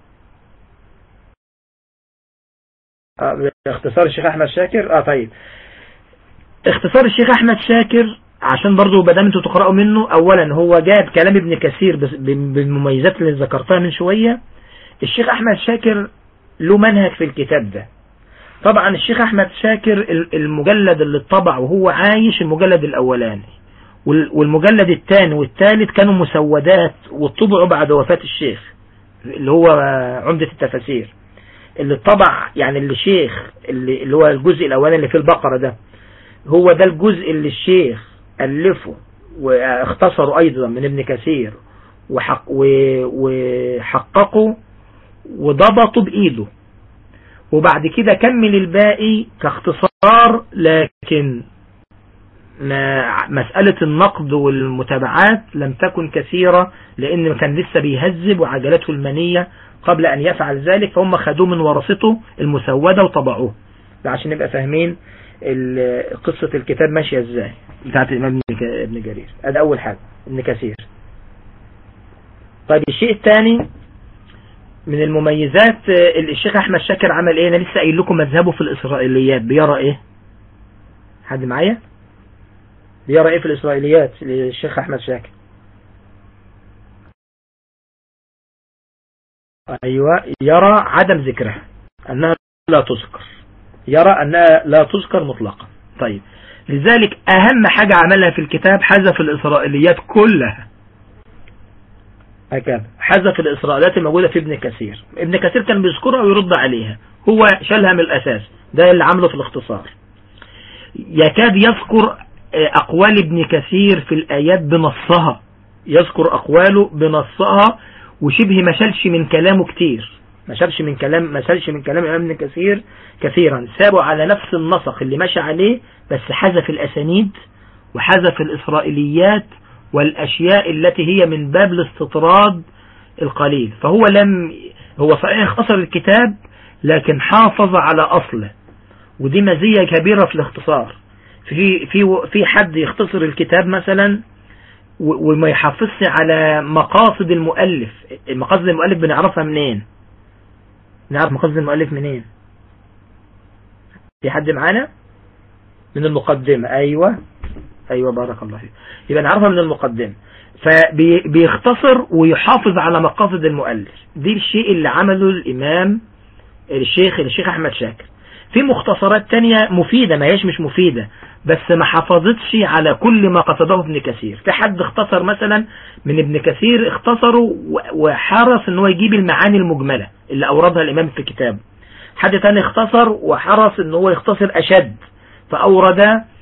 اه اختصار الشيخ احمد شاكر اه طيب اختصار الشيخ احمد شاكر عشان برضو بدام انتوا تقرأوا منه اولا هو جاب كلام ابن كثير بالمميزات اللي ذكرتها من شوية الشيخ احمد شاكر له منهج في الكتاب ده طبعا الشيخ احمد شاكر المجلد اللي اتطبع وهو عايش المجلد الاولاني والمجلد الثاني والثالث كانوا مسودات وطبعوا بعد وفاة الشيخ اللي هو عمدة التفاسير اللي اتطبع يعني اللي شيخ اللي, اللي هو الجزء الاولاني اللي في البقرة ده هو ده الجزء اللي الشيخ ألفه واختصروا أيضا من ابن كثير وحق وحققوا وضبطوا بإيده وبعد كده كمل الباقي كاختصار لكن مسألة النقد والمتابعات لم تكن كثيرة لأن كان لسه بيهذب وعجلته المنية قبل أن يفعل ذلك فهم خدوه من ورثته المسودة وطبعوه ده عشان نبقى فاهمين قصة الكتاب ماشية ازاي بتاعت الإمام ابن جرير هذا أول حاجة ابن كثير طيب الشيء الثاني من المميزات الشيخ أحمد شاكر عمل ايه انا لسه قايل لكم مذهبه في الإسرائيليات بيرى ايه حد معايا بيرى ايه في الإسرائيليات للشيخ أحمد شاكر أيوة يرى عدم ذكرها أنها لا تذكر يرى أنها لا تذكر مطلقا طيب لذلك أهم حاجة عملها في الكتاب حذف الإسرائيليات كلها هكذا حذف الإسرائيليات الموجودة في ابن كثير ابن كثير كان بيذكرها ويرد عليها هو شالها من الأساس ده اللي عمله في الاختصار يكاد يذكر أقوال ابن كثير في الآيات بنصها يذكر أقواله بنصها وشبه ما شالش من كلامه كتير ما شالش من كلام ما شالش من كلام ابن كثير كثيرا سابوا على نفس النسق اللي ماشي عليه بس حذف الأسانيد وحذف الإسرائيليات والأشياء التي هي من باب الاستطراد القليل فهو لم هو صحيح اختصر الكتاب لكن حافظ على أصله ودي مزية كبيرة في الاختصار في في في حد يختصر الكتاب مثلا وما يحافظش على مقاصد المؤلف مقاصد المؤلف بنعرفها منين نعرف مقاصد المؤلف منين في حد معانا من المقدمة ايوه ايوه بارك الله فيك يبقى نعرفها من المقدمة فبيختصر ويحافظ على مقاصد المؤلف دي الشيء اللي عمله الامام الشيخ الشيخ احمد شاكر في مختصرات تانية مفيدة ما هيش مش مفيدة بس ما حافظتش على كل ما قصده ابن كثير في حد اختصر مثلا من ابن كثير اختصره وحرص ان هو يجيب المعاني المجملة اللي اوردها الامام في كتابه حد تاني اختصر وحرص ان هو يختصر اشد فاورد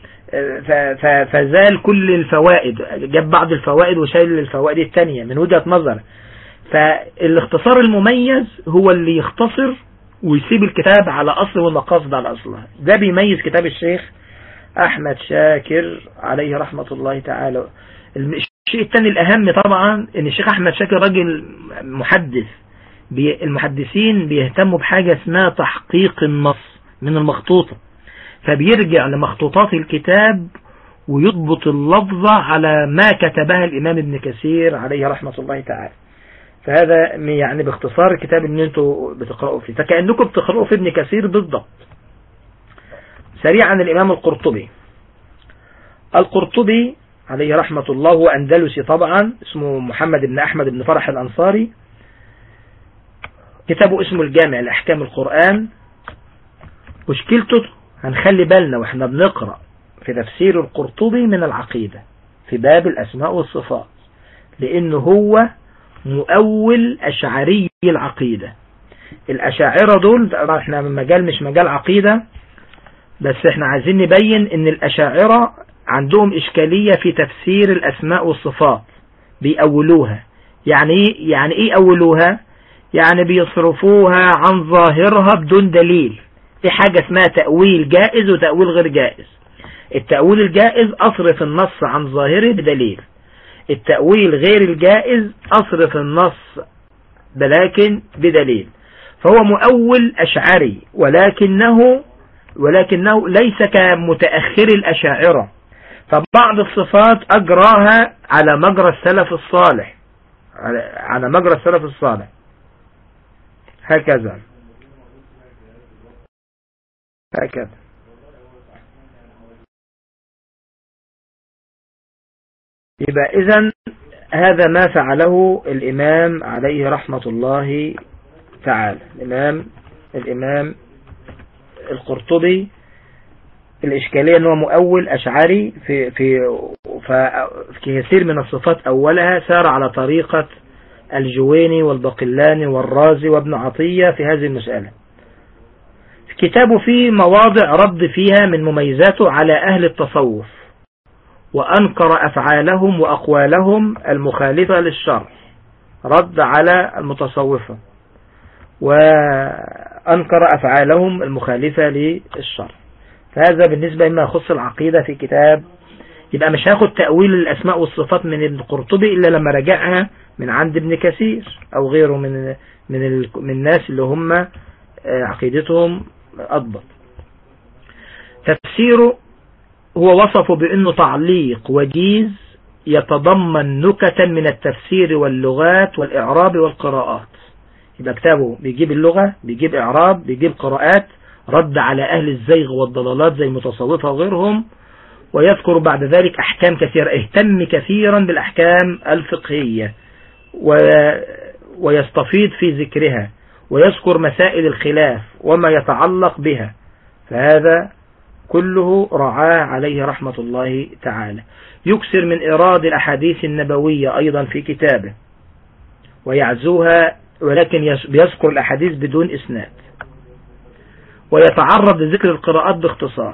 فزال كل الفوائد جاب بعض الفوائد وشايل الفوائد التانية من وجهة نظر فالاختصار المميز هو اللي يختصر ويسيب الكتاب على أصل والمقاصد على أصلها ده بيميز كتاب الشيخ أحمد شاكر عليه رحمة الله تعالى الشيء الثاني الأهم طبعا ان الشيخ أحمد شاكر راجل محدث بي المحدثين بيهتموا بحاجة اسمها تحقيق النص من المخطوطة فبيرجع لمخطوطات الكتاب ويضبط اللفظة على ما كتبها الإمام ابن كثير عليه رحمة الله تعالى فهذا يعني باختصار الكتاب اللي انتوا بتقرأوا فيه فكأنكم بتقرأوا في ابن كثير بالضبط سريعا الإمام القرطبي القرطبي عليه رحمة الله هو أندلسي طبعا اسمه محمد بن أحمد بن فرح الأنصاري كتابه اسمه الجامع لأحكام القرآن مشكلته هنخلي بالنا واحنا بنقرأ في تفسير القرطبي من العقيدة في باب الأسماء والصفات لأنه هو مؤول أشعري العقيدة الأشاعرة دول احنا من مجال مش مجال عقيدة بس احنا عايزين نبين ان الأشاعرة عندهم إشكالية في تفسير الأسماء والصفات بيأولوها يعني ايه يعني ايه أولوها يعني بيصرفوها عن ظاهرها بدون دليل في حاجة اسمها تأويل جائز وتأويل غير جائز التأويل الجائز أصرف النص عن ظاهره بدليل التأويل غير الجائز أصرف النص ولكن بدليل فهو مؤول أشعري ولكنه ولكنه ليس كمتأخر الأشاعرة فبعض الصفات أجراها على مجرى السلف الصالح على مجرى السلف الصالح هكذا هكذا يبقى إذا هذا ما فعله الإمام عليه رحمة الله تعالى الإمام الإمام القرطبي الإشكالية أنه مؤول أشعري في في في كثير من الصفات أولها سار على طريقة الجويني والبقلاني والرازي وابن عطية في هذه المسألة كتابه فيه مواضع رد فيها من مميزاته على أهل التصوف وأنكر أفعالهم وأقوالهم المخالفة للشرع رد على المتصوفة وأنكر أفعالهم المخالفة للشرع فهذا بالنسبة لما يخص العقيدة في كتاب يبقى مش هاخد تأويل الأسماء والصفات من ابن قرطبي إلا لما رجعها من عند ابن كثير أو غيره من من من الناس اللي هم عقيدتهم أضبط تفسيره هو وصفه بأنه تعليق وجيز يتضمن نكتا من التفسير واللغات والإعراب والقراءات يبقى كتابه بيجيب اللغة بيجيب إعراب بيجيب قراءات رد على أهل الزيغ والضلالات زي المتصوفة وغيرهم ويذكر بعد ذلك أحكام كثيرة اهتم كثيرا بالأحكام الفقهية و... ويستفيض في ذكرها ويذكر مسائل الخلاف وما يتعلق بها فهذا كله رعاه عليه رحمة الله تعالى يكسر من إراد الأحاديث النبوية أيضا في كتابه ويعزوها ولكن يذكر الأحاديث بدون إسناد ويتعرض لذكر القراءات باختصار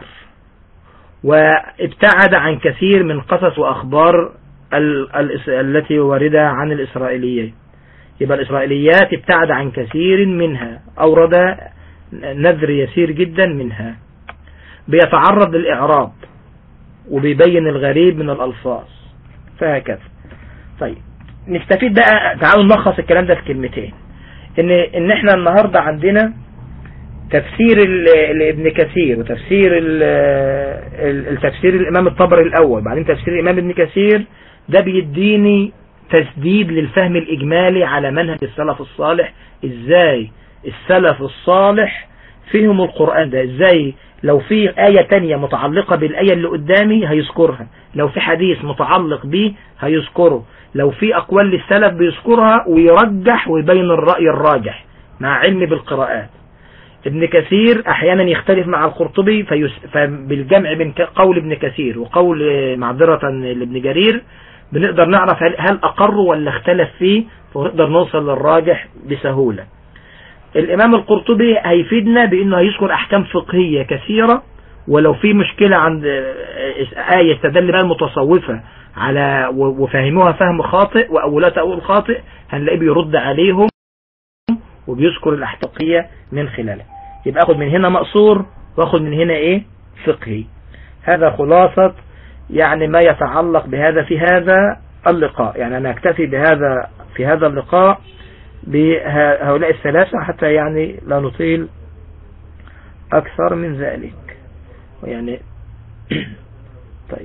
وابتعد عن كثير من قصص وأخبار التي وردها عن الإسرائيليين يبقى الإسرائيليات ابتعد عن كثير منها أورد نذر يسير جدا منها بيتعرض للإعراب وبيبين الغريب من الألفاظ فهكذا طيب نستفيد بقى تعالوا نلخص الكلام ده في كلمتين ان ان احنا النهاردة عندنا تفسير ابن كثير وتفسير التفسير الامام الطبري الاول بعدين تفسير الامام ابن كثير ده بيديني تسديد للفهم الاجمالي على منهج السلف الصالح ازاي السلف الصالح فهم القرآن ده ازاي لو في آية تانية متعلقة بالآية اللي قدامي هيذكرها لو في حديث متعلق به هيذكره لو في أقوال للسلف بيذكرها ويرجح ويبين الرأي الراجح مع علم بالقراءات ابن كثير أحيانا يختلف مع القرطبي فيس... فبالجمع بين قول ابن كثير وقول معذرة لابن جرير بنقدر نعرف هل, هل أقر ولا اختلف فيه ونقدر نوصل للراجح بسهولة الإمام القرطبي هيفيدنا بأنه هيذكر أحكام فقهية كثيرة ولو في مشكلة عند آية استدل بها المتصوفة على وفهموها فهم خاطئ وأولها تأول خاطئ هنلاقيه بيرد عليهم وبيذكر الأحتقية من خلالها يبقى أخذ من هنا مقصور وأخذ من هنا إيه فقهي هذا خلاصة يعني ما يتعلق بهذا في هذا اللقاء يعني أنا أكتفي بهذا في هذا اللقاء بهؤلاء الثلاثة حتى يعني لا نطيل أكثر من ذلك يعني طيب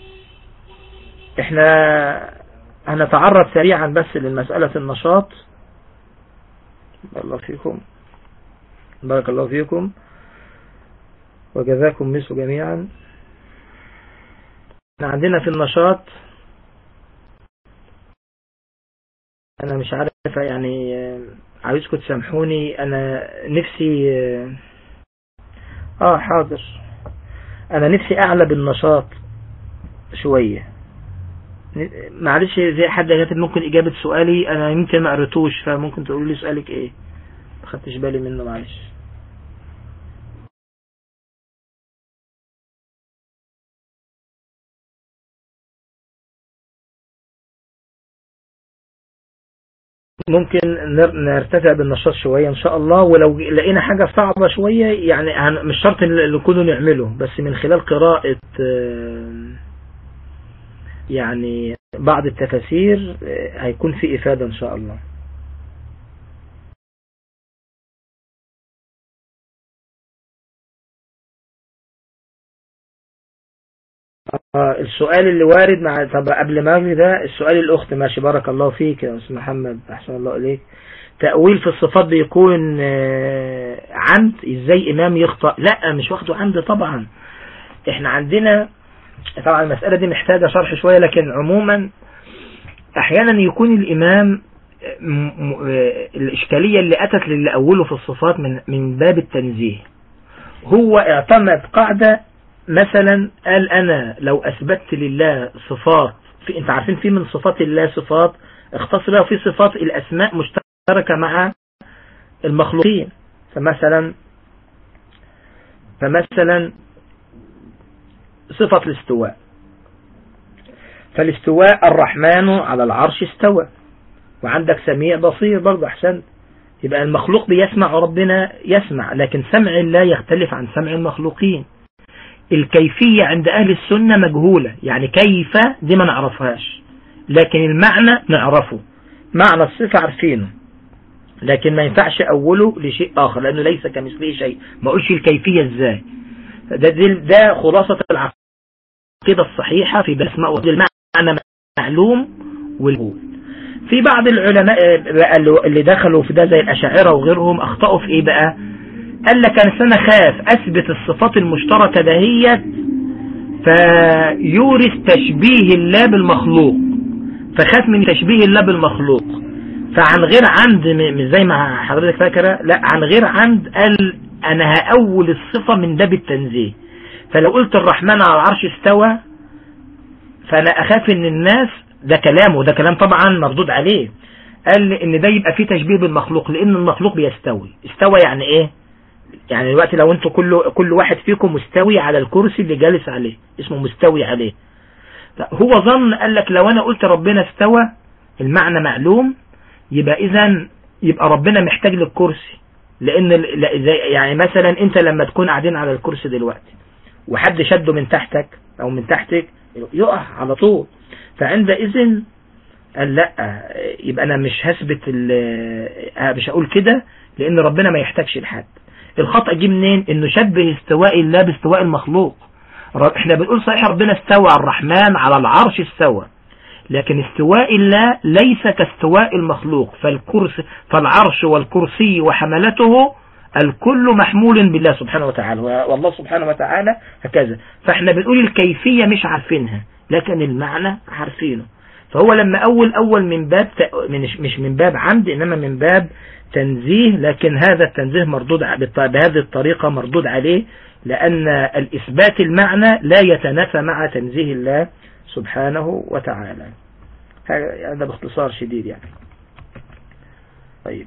احنا هنتعرض سريعا بس للمسألة النشاط بارك الله فيكم بارك الله فيكم وجزاكم مثل جميعا احنا عندنا في النشاط انا مش عارف يعني عايزكم تسامحوني انا نفسي اه حاضر انا نفسي اعلى بالنشاط شوية معلش زي حد كاتب ممكن اجابة سؤالي انا يمكن ما قريتوش فممكن تقولوا لي سؤالك ايه ما خدتش بالي منه معلش ممكن نرتفع بالنشاط شوية ان شاء الله ولو لقينا حاجة صعبة شوية يعني مش شرط اللي كله نعمله بس من خلال قراءة يعني بعض التفاسير هيكون في إفادة إن شاء الله السؤال اللي وارد مع طب قبل ما اجي ده السؤال الاخت ماشي بارك الله فيك يا استاذ محمد احسن الله اليك تأويل في الصفات بيكون عمد ازاي امام يخطأ لا مش واخده عمد طبعا احنا عندنا طبعا المسألة دي محتاجة شرح شوية لكن عموما احيانا يكون الامام الاشكالية اللي اتت للي اوله في الصفات من من باب التنزيه هو اعتمد قاعدة مثلا قال انا لو اثبتت لله صفات في انت عارفين في من صفات الله صفات اختص بها في صفات الاسماء مشتركة مع المخلوقين فمثلا فمثلا صفة الاستواء فالاستواء الرحمن على العرش استوى وعندك سميع بصير برضه احسنت يبقى المخلوق بيسمع وربنا يسمع لكن سمع الله يختلف عن سمع المخلوقين الكيفية عند أهل السنة مجهولة يعني كيف دي ما نعرفهاش لكن المعنى نعرفه معنى الصفة عارفينه لكن ما ينفعش أوله لشيء آخر لأنه ليس كمثله شيء ما أقولش الكيفية إزاي ده, ده, ده خلاصة العقيدة الصحيحة في بسماء المعنى معلوم والقول في بعض العلماء اللي دخلوا في ده زي الأشاعرة وغيرهم أخطأوا في إيه بقى قال لك أنا خاف أثبت الصفات المشتركة دهيت فيورث تشبيه الله بالمخلوق فخاف من تشبيه الله بالمخلوق فعن غير عمد مش زي ما حضرتك فاكرة لا عن غير عمد قال أنا هأول الصفة من باب التنزيه فلو قلت الرحمن على العرش استوى فأنا أخاف إن الناس ده كلامه ده كلام طبعا مردود عليه قال إن ده يبقى فيه تشبيه بالمخلوق لأن المخلوق بيستوي استوى يعني إيه يعني دلوقتي لو انتوا كل كل واحد فيكم مستوي على الكرسي اللي جالس عليه اسمه مستوي عليه هو ظن قال لك لو انا قلت ربنا استوى المعنى معلوم يبقى اذا يبقى ربنا محتاج للكرسي لان يعني مثلا انت لما تكون قاعدين على الكرسي دلوقتي وحد شده من تحتك او من تحتك يقع على طول فعندئذ قال لا يبقى انا مش هثبت مش هقول كده لان ربنا ما يحتاجش لحد الخطأ جه منين انه شبه استواء الله باستواء المخلوق احنا بنقول صحيح ربنا استوى على الرحمن على العرش استوى لكن استواء الله ليس كاستواء المخلوق فالكرسي فالعرش والكرسي وحملته الكل محمول بالله سبحانه وتعالى والله سبحانه وتعالى هكذا فاحنا بنقول الكيفية مش عارفينها لكن المعنى عارفينه فهو لما أول أول من باب مش من باب عمد إنما من باب تنزيه لكن هذا التنزيه مردود بهذه الطريقة مردود عليه لأن الإثبات المعنى لا يتنافى مع تنزيه الله سبحانه وتعالى هذا باختصار شديد يعني طيب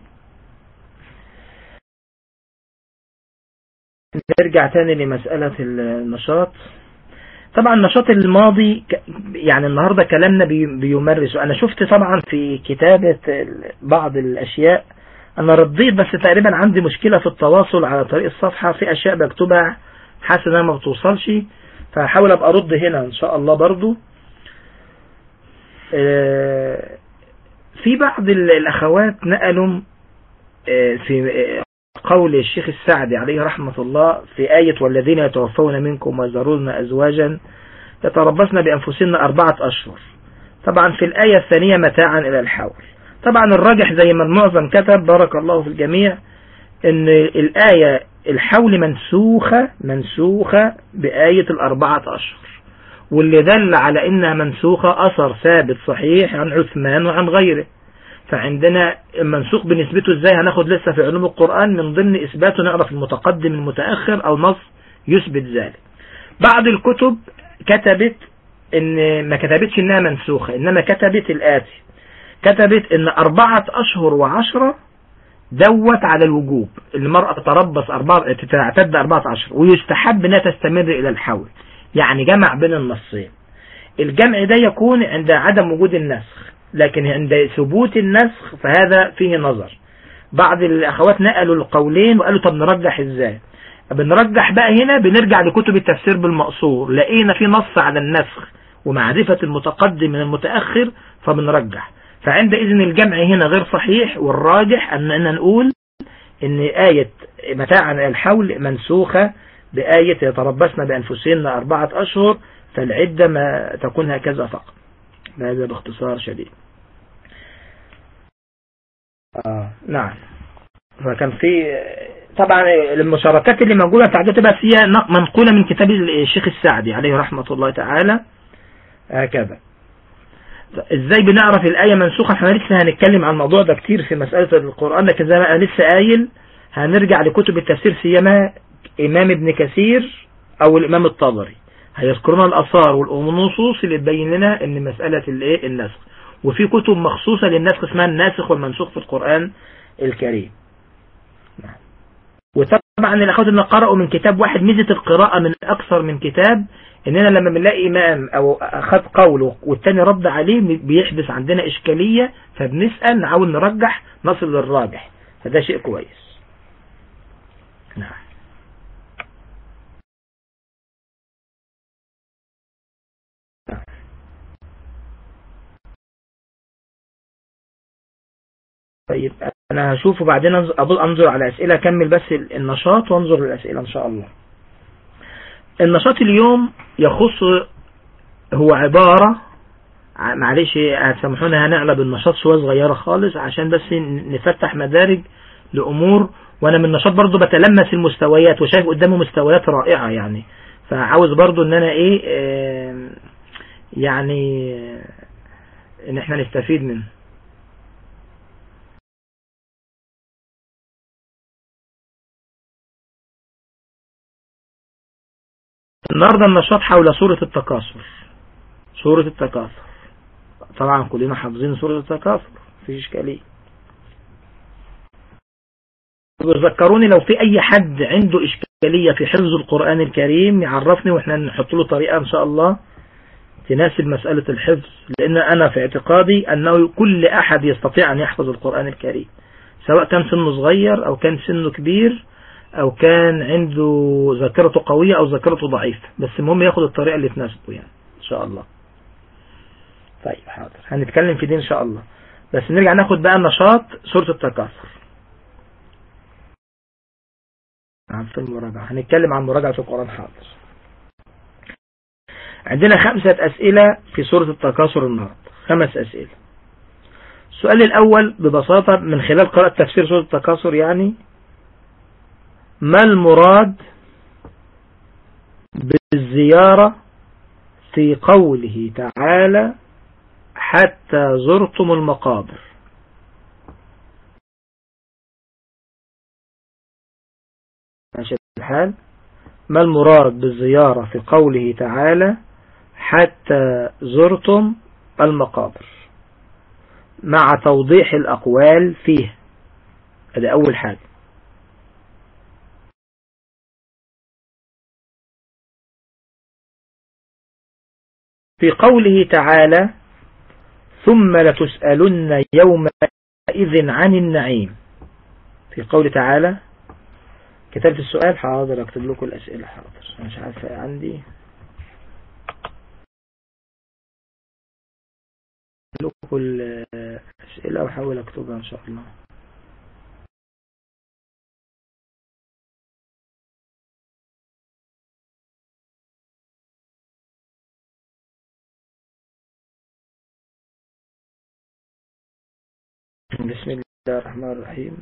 نرجع تاني لمسألة النشاط طبعا النشاط الماضي يعني النهاردة كلامنا بيمارس أنا شفت طبعا في كتابة بعض الأشياء أنا رديت بس تقريبا عندي مشكلة في التواصل على طريق الصفحة في أشياء بكتبها حاسس إنها ما بتوصلش فهحاول أبقى أرد هنا إن شاء الله برضو في بعض الأخوات نقلوا في قول الشيخ السعدي عليه رحمة الله في آية والذين يتوفون منكم ويذرون أزواجا يتربصن بأنفسهن أربعة أشهر طبعا في الآية الثانية متاعا إلى الحول طبعا الراجح زي ما المعظم كتب بارك الله في الجميع ان الآية الحول منسوخة منسوخة بآية الأربعة أشهر واللي دل على إنها منسوخة أثر ثابت صحيح عن عثمان وعن غيره فعندنا المنسوخ بنسبته ازاي هناخد لسه في علوم القرآن من ضمن إثباته نعرف المتقدم المتأخر أو نص يثبت ذلك بعض الكتب كتبت ان ما كتبتش انها منسوخة انما كتبت الآتي كتبت ان أربعة أشهر وعشرة دوت على الوجوب المرأة تتربص أربعة تعتد أربعة أشهر ويستحب انها تستمر إلى الحول يعني جمع بين النصين الجمع ده يكون عند عدم وجود النسخ لكن عند ثبوت النسخ فهذا فيه نظر بعض الأخوات نقلوا القولين وقالوا طب نرجح ازاي بنرجح بقى هنا بنرجع لكتب التفسير بالمقصور لقينا في نص على النسخ ومعرفة المتقدم من المتأخر فبنرجح فعندئذ الجمع هنا غير صحيح والراجح أننا نقول ان آية متاعا الحول منسوخة بآية يتربصن بأنفسهن أربعة أشهر فالعدة ما تكون هكذا فقط هذا باختصار شديد آه نعم فكان في طبعا المشاركات اللي موجودة بتاعته بس هي منقولة من كتاب الشيخ السعدي عليه رحمة الله تعالى هكذا ازاي بنعرف الآية منسوخة احنا لسه هنتكلم عن الموضوع ده كتير في مسألة القرآن لكن زي ما انا لسه قايل هنرجع لكتب التفسير سيما امام ابن كثير او الامام الطبري هيذكرنا الاثار والنصوص اللي تبين لنا ان مسألة الايه النسخ وفي كتب مخصوصة للنسخ اسمها الناسخ والمنسوخ في القرآن الكريم وطبعا الاخوات اللي قرأوا من كتاب واحد ميزة القراءة من اكثر من كتاب اننا لما بنلاقي امام او اخذ قوله والتاني رد عليه بيحدث عندنا اشكالية فبنسأل نحاول نرجح نصل للراجح فده شيء كويس نعم طيب انا هشوفه بعدين انظر على اسئلة اكمل بس النشاط وانظر للاسئلة ان شاء الله النشاط اليوم يخص هو عبارة معلش هتسامحونا هنعلى بالنشاط شوية صغيرة خالص عشان بس نفتح مدارج لأمور وانا من النشاط برضو بتلمس المستويات وشايف قدامه مستويات رائعة يعني فعاوز برضو ان انا ايه اه يعني ان احنا نستفيد منه النهاردة النشاط حول سورة التكاثر سورة التكاثر طبعا كلنا حافظين سورة التكاثر في إشكالية ذكروني لو في أي حد عنده إشكالية في حفظ القرآن الكريم يعرفني وإحنا نحط له طريقة إن شاء الله تناسب مسألة الحفظ لأن أنا في اعتقادي أنه كل أحد يستطيع أن يحفظ القرآن الكريم سواء كان سنه صغير أو كان سنه كبير او كان عنده ذاكرته قوية او ذاكرته ضعيفة بس المهم ياخد الطريقة اللي تناسبه يعني ان شاء الله طيب حاضر هنتكلم في دي ان شاء الله بس نرجع ناخد بقى النشاط سورة التكاثر عن في المراجعة هنتكلم عن مراجعة القرآن حاضر عندنا خمسة أسئلة في سورة التكاثر النهاردة خمس أسئلة السؤال الأول ببساطة من خلال قراءة تفسير سورة التكاثر يعني ما المراد بالزيارة في قوله تعالى حتى زرتم المقابر ماشي الحال ما المراد بالزيارة في قوله تعالى حتى زرتم المقابر مع توضيح الأقوال فيه هذا أول حاجة في قوله تعالى ثم لتسألن يومئذ عن النعيم في قوله تعالى كتبت السؤال حاضر اكتب لكم الأسئلة حاضر مش عارفة عندي لكم الأسئلة الأسئلة وحاول أكتبها إن شاء الله بسم الله الرحمن الرحيم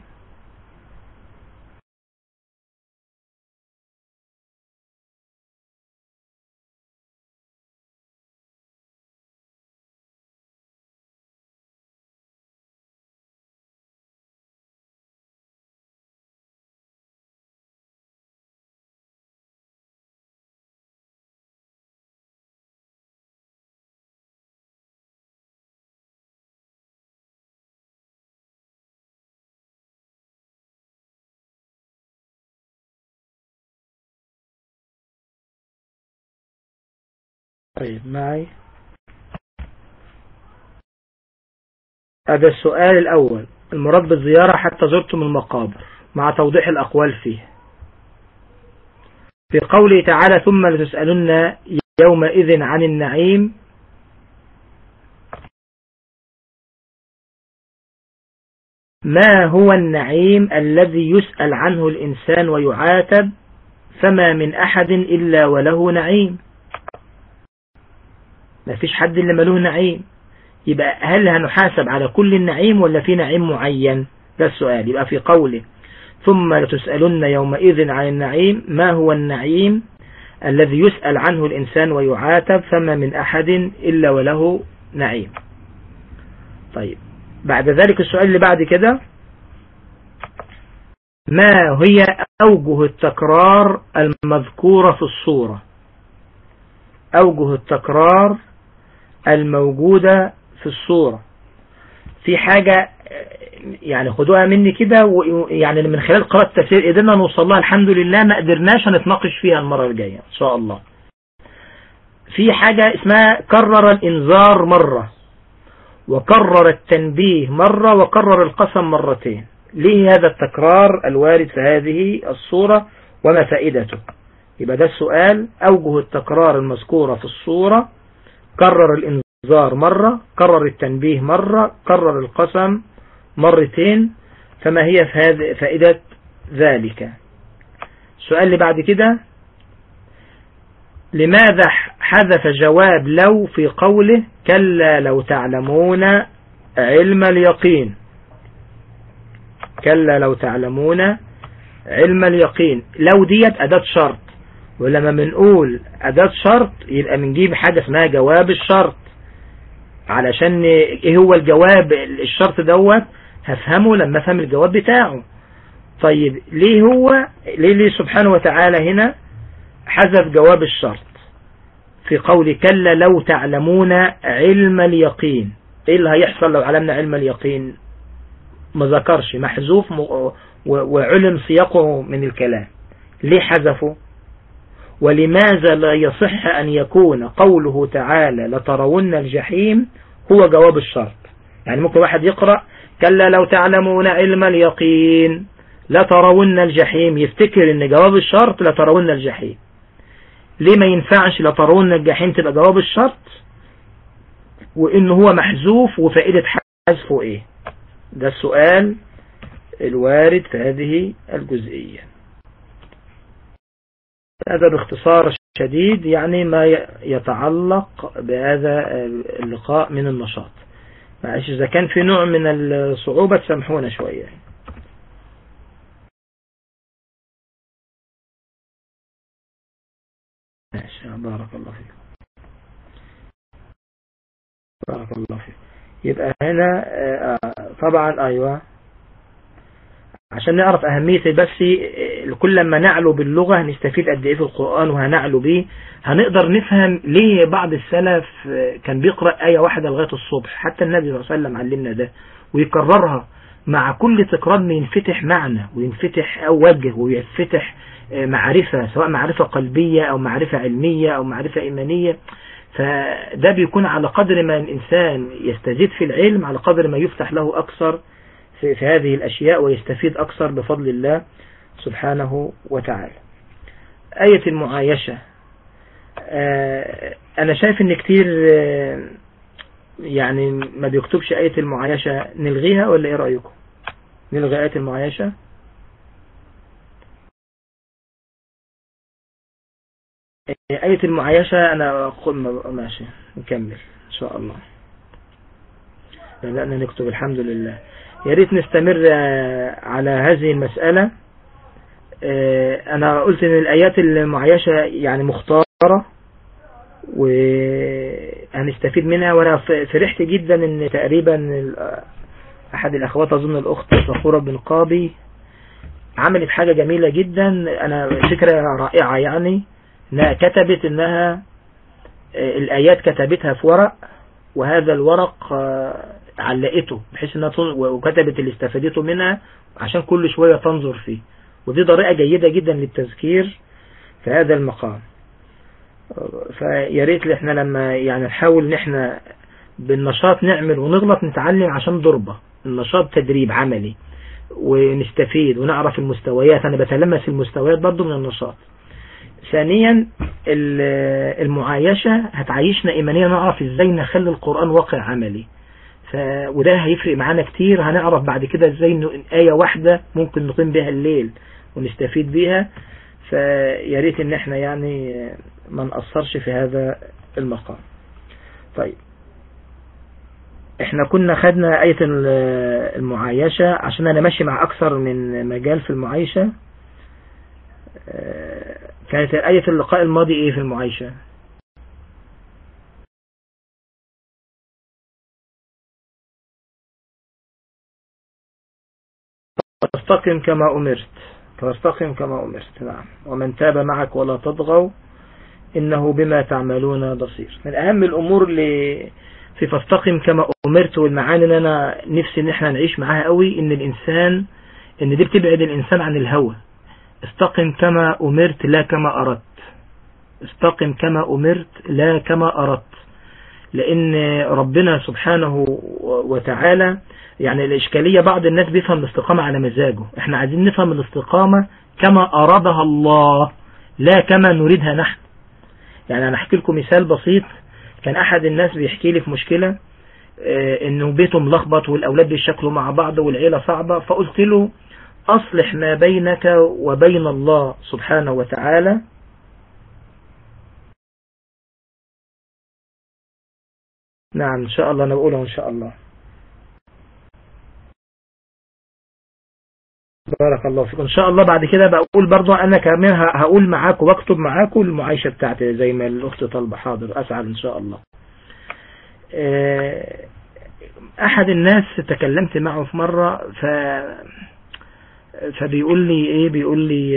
طيب معي هذا السؤال الأول المراد بالزيارة حتى زرتم المقابر مع توضيح الأقوال فيه في قوله تعالى ثم لتسألن يومئذ عن النعيم ما هو النعيم الذي يسأل عنه الإنسان ويعاتب فما من أحد إلا وله نعيم ما فيش حد إلا ملوه نعيم يبقى هل هنحاسب على كل النعيم ولا في نعيم معين ده السؤال يبقى في قوله ثم لتسألن يومئذ عن النعيم ما هو النعيم الذي يسأل عنه الإنسان ويعاتب فما من أحد إلا وله نعيم طيب بعد ذلك السؤال اللي بعد كده ما هي أوجه التكرار المذكورة في الصورة أوجه التكرار الموجودة في الصورة في حاجة يعني خدوها مني كده يعني من خلال قراءة التفسير قدرنا نوصل لها الحمد لله ما قدرناش هنتناقش فيها المرة الجاية إن شاء الله في حاجة اسمها كرر الإنذار مرة وكرر التنبيه مرة وكرر القسم مرتين ليه هذا التكرار الوارد في هذه الصورة وما فائدته يبقى ده السؤال أوجه التكرار المذكورة في الصورة كرر الإنذار مرة كرر التنبيه مرة كرر القسم مرتين فما هي فائدة ذلك السؤال اللي بعد كده لماذا حذف جواب لو في قوله كلا لو تعلمون علم اليقين كلا لو تعلمون علم اليقين لو ديت أداة شرط ولما بنقول أداة شرط يبقى بنجيب حاجة اسمها جواب الشرط علشان ايه هو الجواب الشرط دوت هفهمه لما افهم الجواب بتاعه طيب ليه هو ليه, ليه سبحانه وتعالى هنا حذف جواب الشرط في قول كلا لو تعلمون علم اليقين ايه اللي هيحصل لو علمنا علم اليقين ما ذكرش محذوف وعلم سياقه من الكلام ليه حذفه ولماذا لا يصح أن يكون قوله تعالى لترون الجحيم هو جواب الشرط يعني ممكن واحد يقرأ كلا لو تعلمون علم اليقين لترون الجحيم يفتكر ان جواب الشرط لترون الجحيم ليه ما ينفعش لترون الجحيم تبقى جواب الشرط وان هو محذوف وفائدة حذفه ايه ده السؤال الوارد في هذه الجزئية هذا باختصار شديد يعني ما يتعلق بهذا اللقاء من النشاط معلش إذا كان في نوع من الصعوبة تسامحونا شوية ماشي بارك الله فيك بارك الله فيك يبقى هنا طبعا أيوة عشان نعرف أهمية بس كل لما نعلو باللغة هنستفيد قد إيه في القرآن وهنعلو بيه هنقدر نفهم ليه بعض السلف كان بيقرأ آية واحدة لغاية الصبح حتى النبي صلى الله عليه وسلم علمنا ده ويكررها مع كل تكرار ينفتح معنى وينفتح أو وجه وينفتح معرفة سواء معرفة قلبية أو معرفة علمية أو معرفة إيمانية فده بيكون على قدر ما الإنسان يستزيد في العلم على قدر ما يفتح له أكثر في, في هذه الأشياء ويستفيد أكثر بفضل الله سبحانه وتعالى آية المعايشة أنا شايف أن كتير يعني ما بيكتبش آية المعايشة نلغيها ولا ايه رأيكم نلغي آية المعايشة آية المعايشة أنا أقول ماشي نكمل إن شاء الله بدأنا نكتب الحمد لله يا ريت نستمر على هذه المسألة أنا قلت إن الآيات المعايشة يعني مختارة وهنستفيد منها وأنا فرحت جدا إن تقريبا أحد الأخوات أظن الأخت صخورة بن قابي عملت حاجة جميلة جدا أنا فكرة رائعة يعني انها كتبت انها الايات كتبتها في ورق وهذا الورق علقته بحيث انها وكتبت اللي استفادته منها عشان كل شوية تنظر فيه ودي طريقة جيدة جدا للتذكير في هذا المقام فيا ريت احنا لما يعني نحاول ان احنا بالنشاط نعمل ونغلط نتعلم عشان ضربة النشاط تدريب عملي ونستفيد ونعرف المستويات انا بتلمس المستويات برضو من النشاط ثانيا المعايشة هتعيشنا إيمانيا نعرف إزاي نخلي القرآن واقع عملي ف... وده هيفرق معانا كتير هنعرف بعد كده إزاي إن آية واحدة ممكن نقيم بها الليل ونستفيد بيها فيا ريت إن احنا يعني ما نقصرش في هذا المقام طيب احنا كنا خدنا آية المعايشة عشان أنا ماشي مع أكثر من مجال في المعايشة كانت آية اللقاء الماضي ايه في المعايشة فاستقم كما أمرت فاستقم كما أمرت نعم ومن تاب معك ولا تضغوا إنه بما تعملون بصير من أهم الأمور اللي في فاستقم كما أمرت والمعاني اللي أنا نفسي إن احنا نعيش معاها قوي إن الإنسان إن دي بتبعد الإنسان عن الهوى استقم كما أمرت لا كما أردت استقم كما أمرت لا كما أردت لأن ربنا سبحانه وتعالى يعني الإشكالية بعض الناس بيفهم الاستقامة على مزاجه احنا عايزين نفهم الاستقامة كما أرادها الله لا كما نريدها نحن يعني أنا أحكي لكم مثال بسيط كان أحد الناس بيحكي لي في مشكلة اه انه بيته ملخبط والاولاد بيشكلوا مع بعض والعيلة صعبة فقلت له أصلح ما بينك وبين الله سبحانه وتعالى نعم إن شاء الله أنا بقوله إن شاء الله بارك الله فيكم إن شاء الله بعد كده بقول برضو أنا كمان هقول معاكم واكتب معاكم المعايشة بتاعتي زي ما الأخت طالبة حاضر أسعد إن شاء الله أحد الناس تكلمت معه في مرة ف فبيقول لي ايه بيقول لي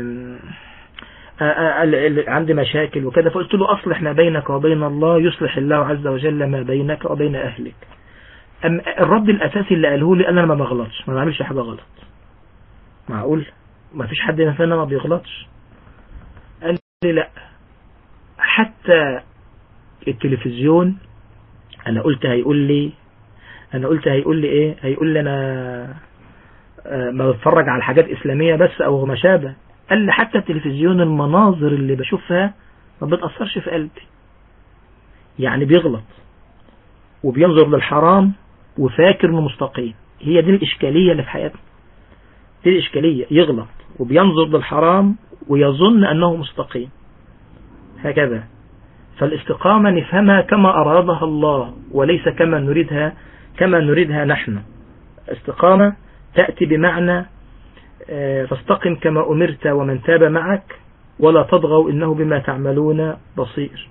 عندي مشاكل وكده فقلت له اصلح ما بينك وبين الله يصلح الله عز وجل ما بينك وبين اهلك أم الرد الاساسي اللي قاله لي انا ما بغلطش ما بعملش حاجه غلط معقول ما فيش حد فينا ما بيغلطش قال لي لا حتى التلفزيون انا قلت هيقول لي انا قلت هيقول لي ايه هيقول لي انا ما بتفرج على حاجات إسلامية بس أو ما شابه قال لي حتى التلفزيون المناظر اللي بشوفها ما بتأثرش في قلبي يعني بيغلط وبينظر للحرام وفاكر انه مستقيم هي دي الإشكالية اللي في حياتنا دي الإشكالية يغلط وبينظر للحرام ويظن أنه مستقيم هكذا فالاستقامة نفهمها كما أرادها الله وليس كما نريدها كما نريدها نحن استقامة تأتي بمعنى فاستقم كما أمرت ومن تاب معك ولا تضغوا إنه بما تعملون بصير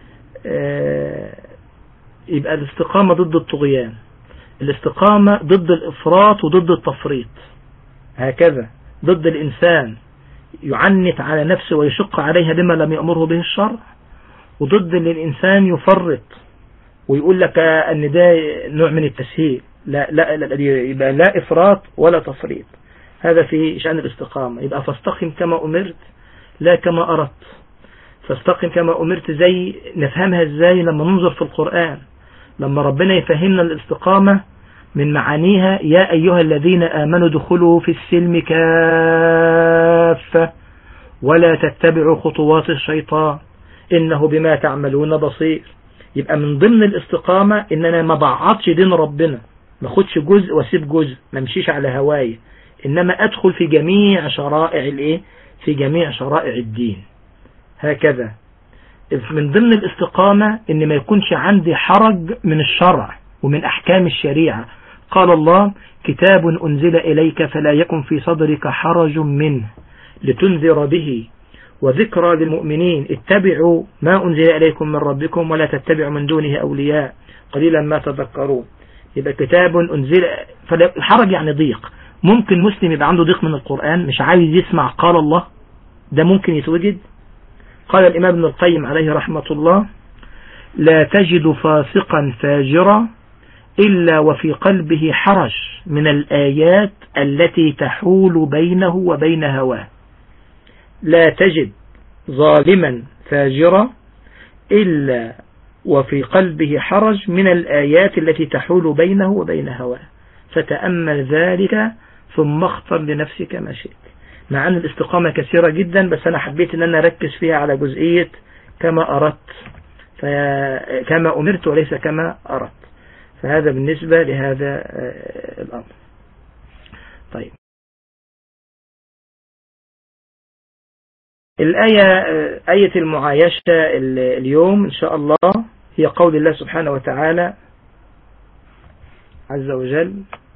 يبقى الاستقامة ضد الطغيان الاستقامة ضد الإفراط وضد التفريط هكذا ضد الإنسان يعنت على نفسه ويشق عليها بما لم يأمره به الشرع وضد ان الإنسان يفرط ويقول لك أن ده نوع من التسهيل لا لا, لا يبقى لا إفراط ولا تفريط هذا في شأن الاستقامة يبقى فاستقم كما أمرت لا كما أردت فاستقم كما أمرت زي نفهمها ازاي لما ننظر في القرآن لما ربنا يفهمنا الاستقامة من معانيها يا أيها الذين آمنوا دخلوا في السلم كافة ولا تتبعوا خطوات الشيطان إنه بما تعملون بصير يبقى من ضمن الاستقامة ان انا ما بعضش دين ربنا ما اخدش جزء واسيب جزء ما امشيش على هواي انما ادخل في جميع شرائع الايه في جميع شرائع الدين هكذا من ضمن الاستقامة ان ما يكونش عندي حرج من الشرع ومن احكام الشريعة قال الله كتاب انزل اليك فلا يكن في صدرك حرج منه لتنذر به وذكرى للمؤمنين اتبعوا ما أنزل إليكم من ربكم ولا تتبعوا من دونه أولياء قليلا ما تذكرون يبقى كتاب أنزل فالحرج يعني ضيق ممكن مسلم يبقى عنده ضيق من القرآن مش عايز يسمع قال الله ده ممكن يتوجد قال الإمام ابن القيم عليه رحمة الله لا تجد فاسقا فاجرا إلا وفي قلبه حرج من الآيات التي تحول بينه وبين هواه لا تجد ظالما فاجرا إلا وفي قلبه حرج من الآيات التي تحول بينه وبين هواه فتأمل ذلك ثم اختر لنفسك ما شئت مع أن الاستقامة كثيرة جدا بس أنا حبيت أن أنا أركز فيها على جزئية كما أردت كما أمرت وليس كما أردت فهذا بالنسبة لهذا الأمر طيب الآية آية المعايشة اليوم إن شاء الله هي قول الله سبحانه وتعالى عز وجل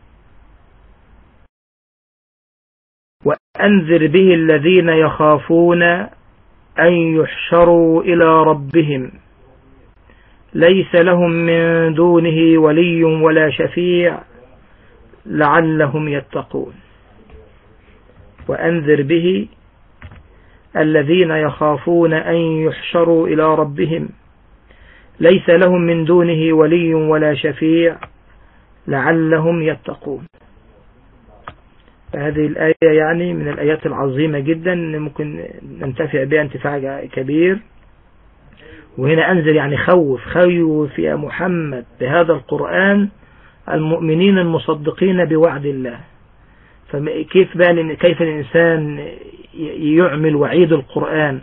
وأنذر به الذين يخافون أن يحشروا إلى ربهم ليس لهم من دونه ولي ولا شفيع لعلهم يتقون وأنذر به الذين يخافون أن يحشروا إلى ربهم ليس لهم من دونه ولي ولا شفيع لعلهم يتقون فهذه الآية يعني من الآيات العظيمة جدا ممكن ننتفع بها انتفاع كبير وهنا أنزل يعني خوف خوف يا محمد بهذا القرآن المؤمنين المصدقين بوعد الله فكيف بقى كيف الإنسان يعمل وعيد القرآن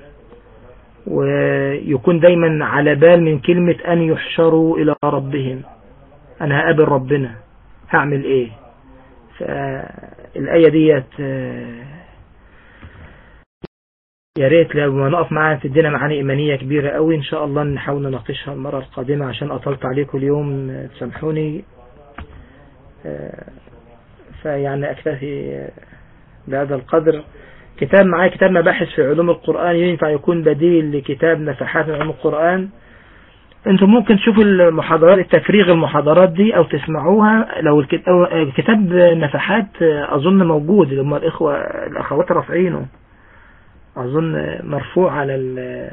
ويكون دايما على بال من كلمة أن يحشروا إلى ربهم أنا هقابل ربنا هعمل إيه فالآية ديت يا ريت لما نقف معاها تدينا معاني إيمانية كبيرة قوي إن شاء الله نحاول نناقشها المرة القادمة عشان أطلت عليكم اليوم تسامحوني فيعني أكتفي بهذا القدر كتاب معايا كتاب مباحث في علوم القرآن ينفع يكون بديل لكتاب نفحات من علوم القرآن انتم ممكن تشوفوا المحاضرات التفريغ المحاضرات دي او تسمعوها لو الكتاب نفحات اظن موجود لما الاخوة الاخوات رافعينه اظن مرفوع على ال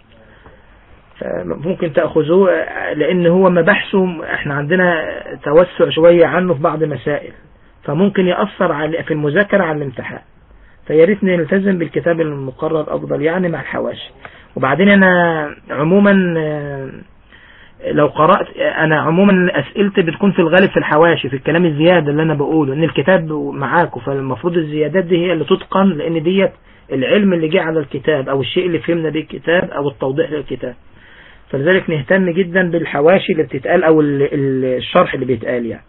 ممكن تأخذوه لان هو مباحثه احنا عندنا توسع شوية عنه في بعض مسائل فممكن يأثر على في المذاكرة على الامتحان فيا ريت نلتزم بالكتاب المقرر افضل يعني مع الحواشي وبعدين انا عموما لو قرأت انا عموما اسئلتي بتكون في الغالب في الحواشي في الكلام الزيادة اللي انا بقوله ان الكتاب معاكم فالمفروض الزيادات دي هي اللي تتقن لان ديت العلم اللي جه على الكتاب او الشيء اللي فهمنا بيه الكتاب او التوضيح للكتاب فلذلك نهتم جدا بالحواشي اللي بتتقال او الشرح اللي بيتقال يعني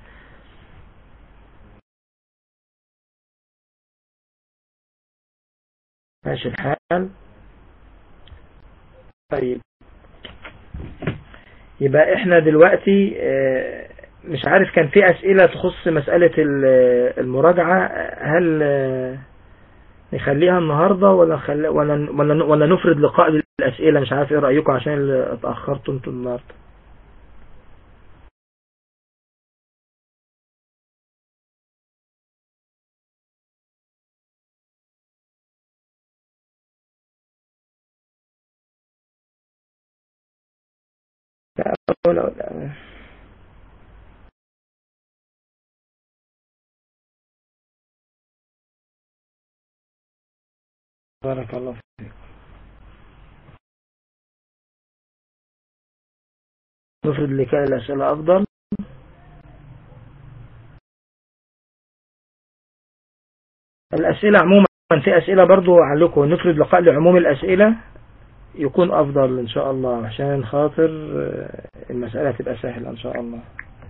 ماشي الحال طيب يبقى احنا دلوقتي مش عارف كان في اسئلة تخص مسألة المراجعة هل نخليها النهاردة ولا خل... ولا ولا ولا نفرد لقاء للأسئلة مش عارف ايه رأيكم عشان اتأخرتوا انتوا النهاردة ولا ولا بارك الله فيك نفرد لكاء الأسئلة أفضل الأسئلة عموما في أسئلة برضو عليكم نفرد لقاء لعموم الأسئلة يكون أفضل إن شاء الله عشان خاطر المسألة تبقى سهلة إن شاء الله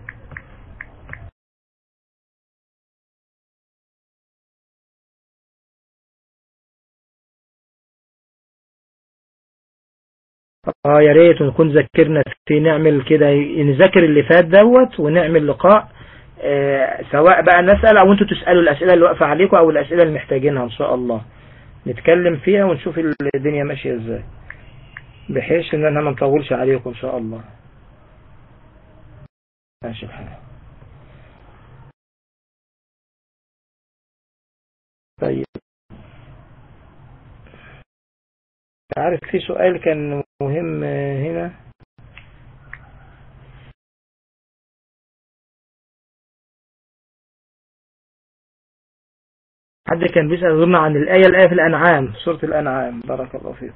اه يا ريت ونكون ذكرنا في نعمل كده نذاكر اللي فات دوت ونعمل لقاء آه سواء بقى نسأل او انتوا تسألوا الاسئلة اللي واقفة عليكم او الاسئلة اللي محتاجينها ان شاء الله نتكلم فيها ونشوف الدنيا ماشية ازاي بحيث ان انا ما نطولش عليكم ان شاء الله ماشي الحال طيب عارف في سؤال كان مهم هنا حد كان بيسأل ظن عن الآية الآية في الأنعام سورة الأنعام بارك الله فيكم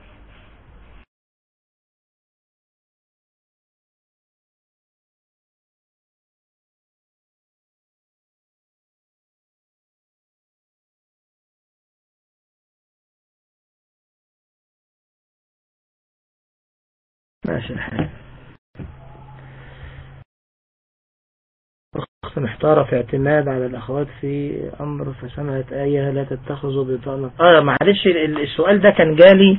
ماشي الحال أخت محتارة في اعتماد على الأخوات في أمر فسمعت آية لا تتخذوا بطانة آه معلش السؤال ده كان جالي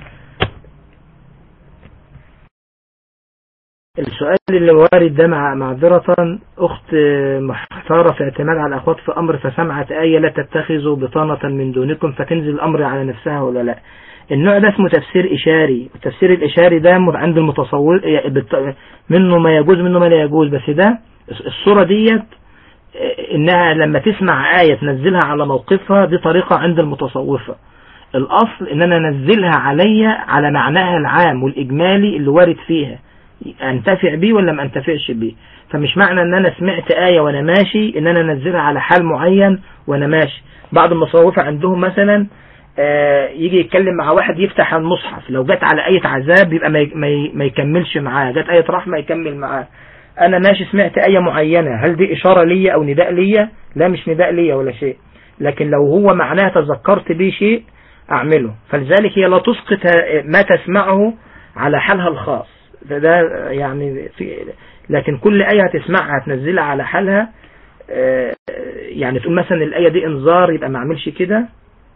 السؤال اللي وارد ده مع معذرة أخت محتارة في اعتماد على الأخوات في أمر فسمعت آية لا تتخذوا بطانة من دونكم فتنزل الأمر على نفسها ولا لا النوع ده اسمه تفسير إشاري التفسير الإشاري ده عند المتصور منه ما يجوز منه ما لا يجوز بس ده الصورة ديت إنها لما تسمع آية تنزلها على موقفها دي طريقة عند المتصوفة الأصل إن أنا أنزلها عليا على معناها العام والإجمالي اللي وارد فيها أنتفع بيه ولا ما أنتفعش بيه فمش معنى إن أنا سمعت آية وأنا ماشي إن أنا أنزلها على حال معين وأنا ماشي بعض المصوفة عندهم مثلا يجي يتكلم مع واحد يفتح المصحف لو جت على آية عذاب يبقى ما يكملش معاه جت آية رحمة يكمل معاه أنا ماشي سمعت آية معينة هل دي إشارة ليا أو نداء ليا لا مش نداء ليا ولا شيء لكن لو هو معناها تذكرت به شيء أعمله فلذلك هي لا تسقط ما تسمعه على حالها الخاص ده يعني في لكن كل آية هتسمعها تنزلها على حالها يعني تقول مثلا الآية دي انذار يبقى ما اعملش كده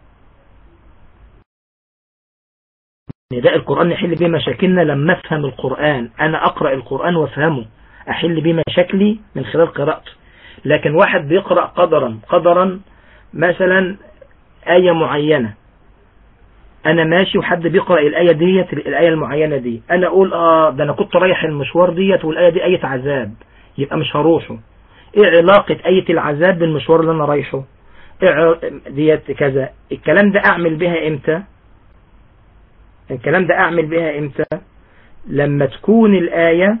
نداء القرآن نحل بيه مشاكلنا لما افهم القرآن انا اقرأ القرآن وافهمه احل بيه مشاكلي من خلال قراءته لكن واحد بيقرأ قدرا قدرا مثلا آية معينة انا ماشي وحد بيقرأ الآية ديت الآية المعينة دي انا اقول اه ده انا كنت رايح المشوار ديت والآية دي آية عذاب يبقى مش هروحه ايه علاقة آية العذاب بالمشوار اللي انا رايحه إيه ديت كذا الكلام ده اعمل بها امتى الكلام ده اعمل بها امتى لما تكون الآية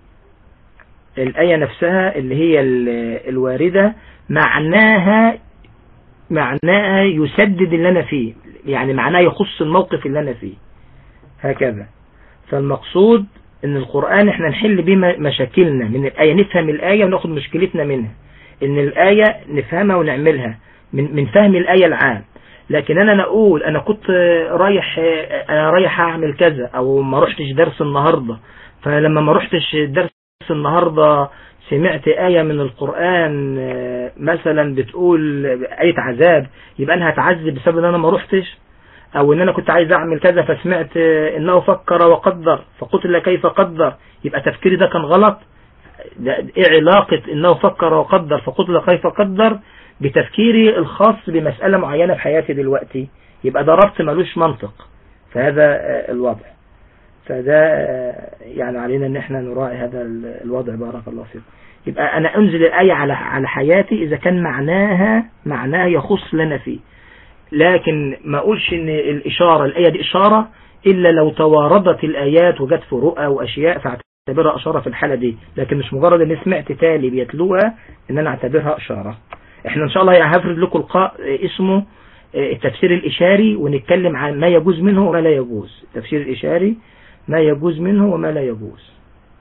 الآية نفسها اللي هي الواردة معناها معناها يسدد اللي أنا فيه يعني معناه يخص الموقف اللي أنا فيه هكذا فالمقصود ان القرآن احنا نحل بيه مشاكلنا من الآية نفهم الآية وناخد مشكلتنا منها ان الآية نفهمها ونعملها من, من فهم الآية العام لكن انا نقول انا كنت رايح انا رايح اعمل كذا او ما رحتش درس النهاردة فلما ما رحتش درس النهاردة سمعت آية من القرآن مثلا بتقول آية عذاب يبقى انا هتعذب بسبب ان انا ما رحتش او ان انا كنت عايز اعمل كذا فسمعت انه فكر وقدر فقتل كيف قدر يبقى تفكيري ده كان غلط ده ايه علاقة انه فكر وقدر فقتل كيف قدر بتفكيري الخاص بمسألة معينة في حياتي دلوقتي يبقى ده ربط ملوش منطق فهذا الوضع فده يعني علينا ان احنا نراعي هذا الوضع بارك الله فيكم يبقى انا انزل الآية على على حياتي اذا كان معناها معناها يخص لنا فيه لكن ما اقولش ان الاشارة الآية دي اشارة الا لو توارضت الايات وجت في رؤى واشياء فاعتبرها اشارة في الحالة دي لكن مش مجرد ان سمعت تالي بيتلوها ان انا اعتبرها اشارة احنا ان شاء الله هفرد لكم لقاء اسمه التفسير الاشاري ونتكلم عن ما يجوز منه وما لا يجوز التفسير الاشاري ما يجوز منه وما لا يجوز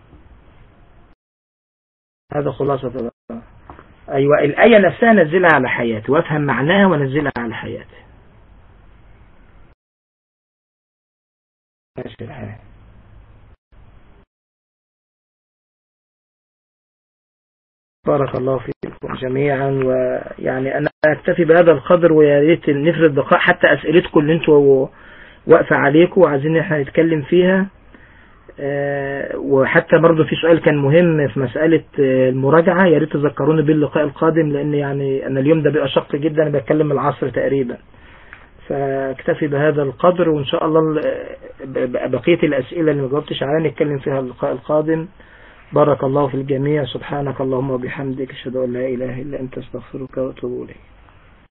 هذا خلاصة أيوة الآية نفسها نزلها على حياتي وافهم معناها ونزلها على حياتي ماشي الحال بارك الله فيكم جميعا ويعني أنا أكتفي بهذا القدر ويا ريت نفرد دقائق حتى أسئلتكم اللي انتوا واقفة عليكم وعايزين احنا نتكلم فيها آه، وحتى برضو في سؤال كان مهم في مسألة آه، المراجعة يا ريت تذكروني باللقاء القادم لأن يعني أنا اليوم ده بيبقى شق جدا أنا بتكلم العصر تقريبا فاكتفي بهذا القدر وإن شاء الله ال- ب- بقية الأسئلة اللي ما جاوبتش عليها نتكلم فيها اللقاء القادم بارك الله في الجميع سبحانك اللهم وبحمدك أشهد أن لا إله إلا أنت استغفرك وأتوب إليك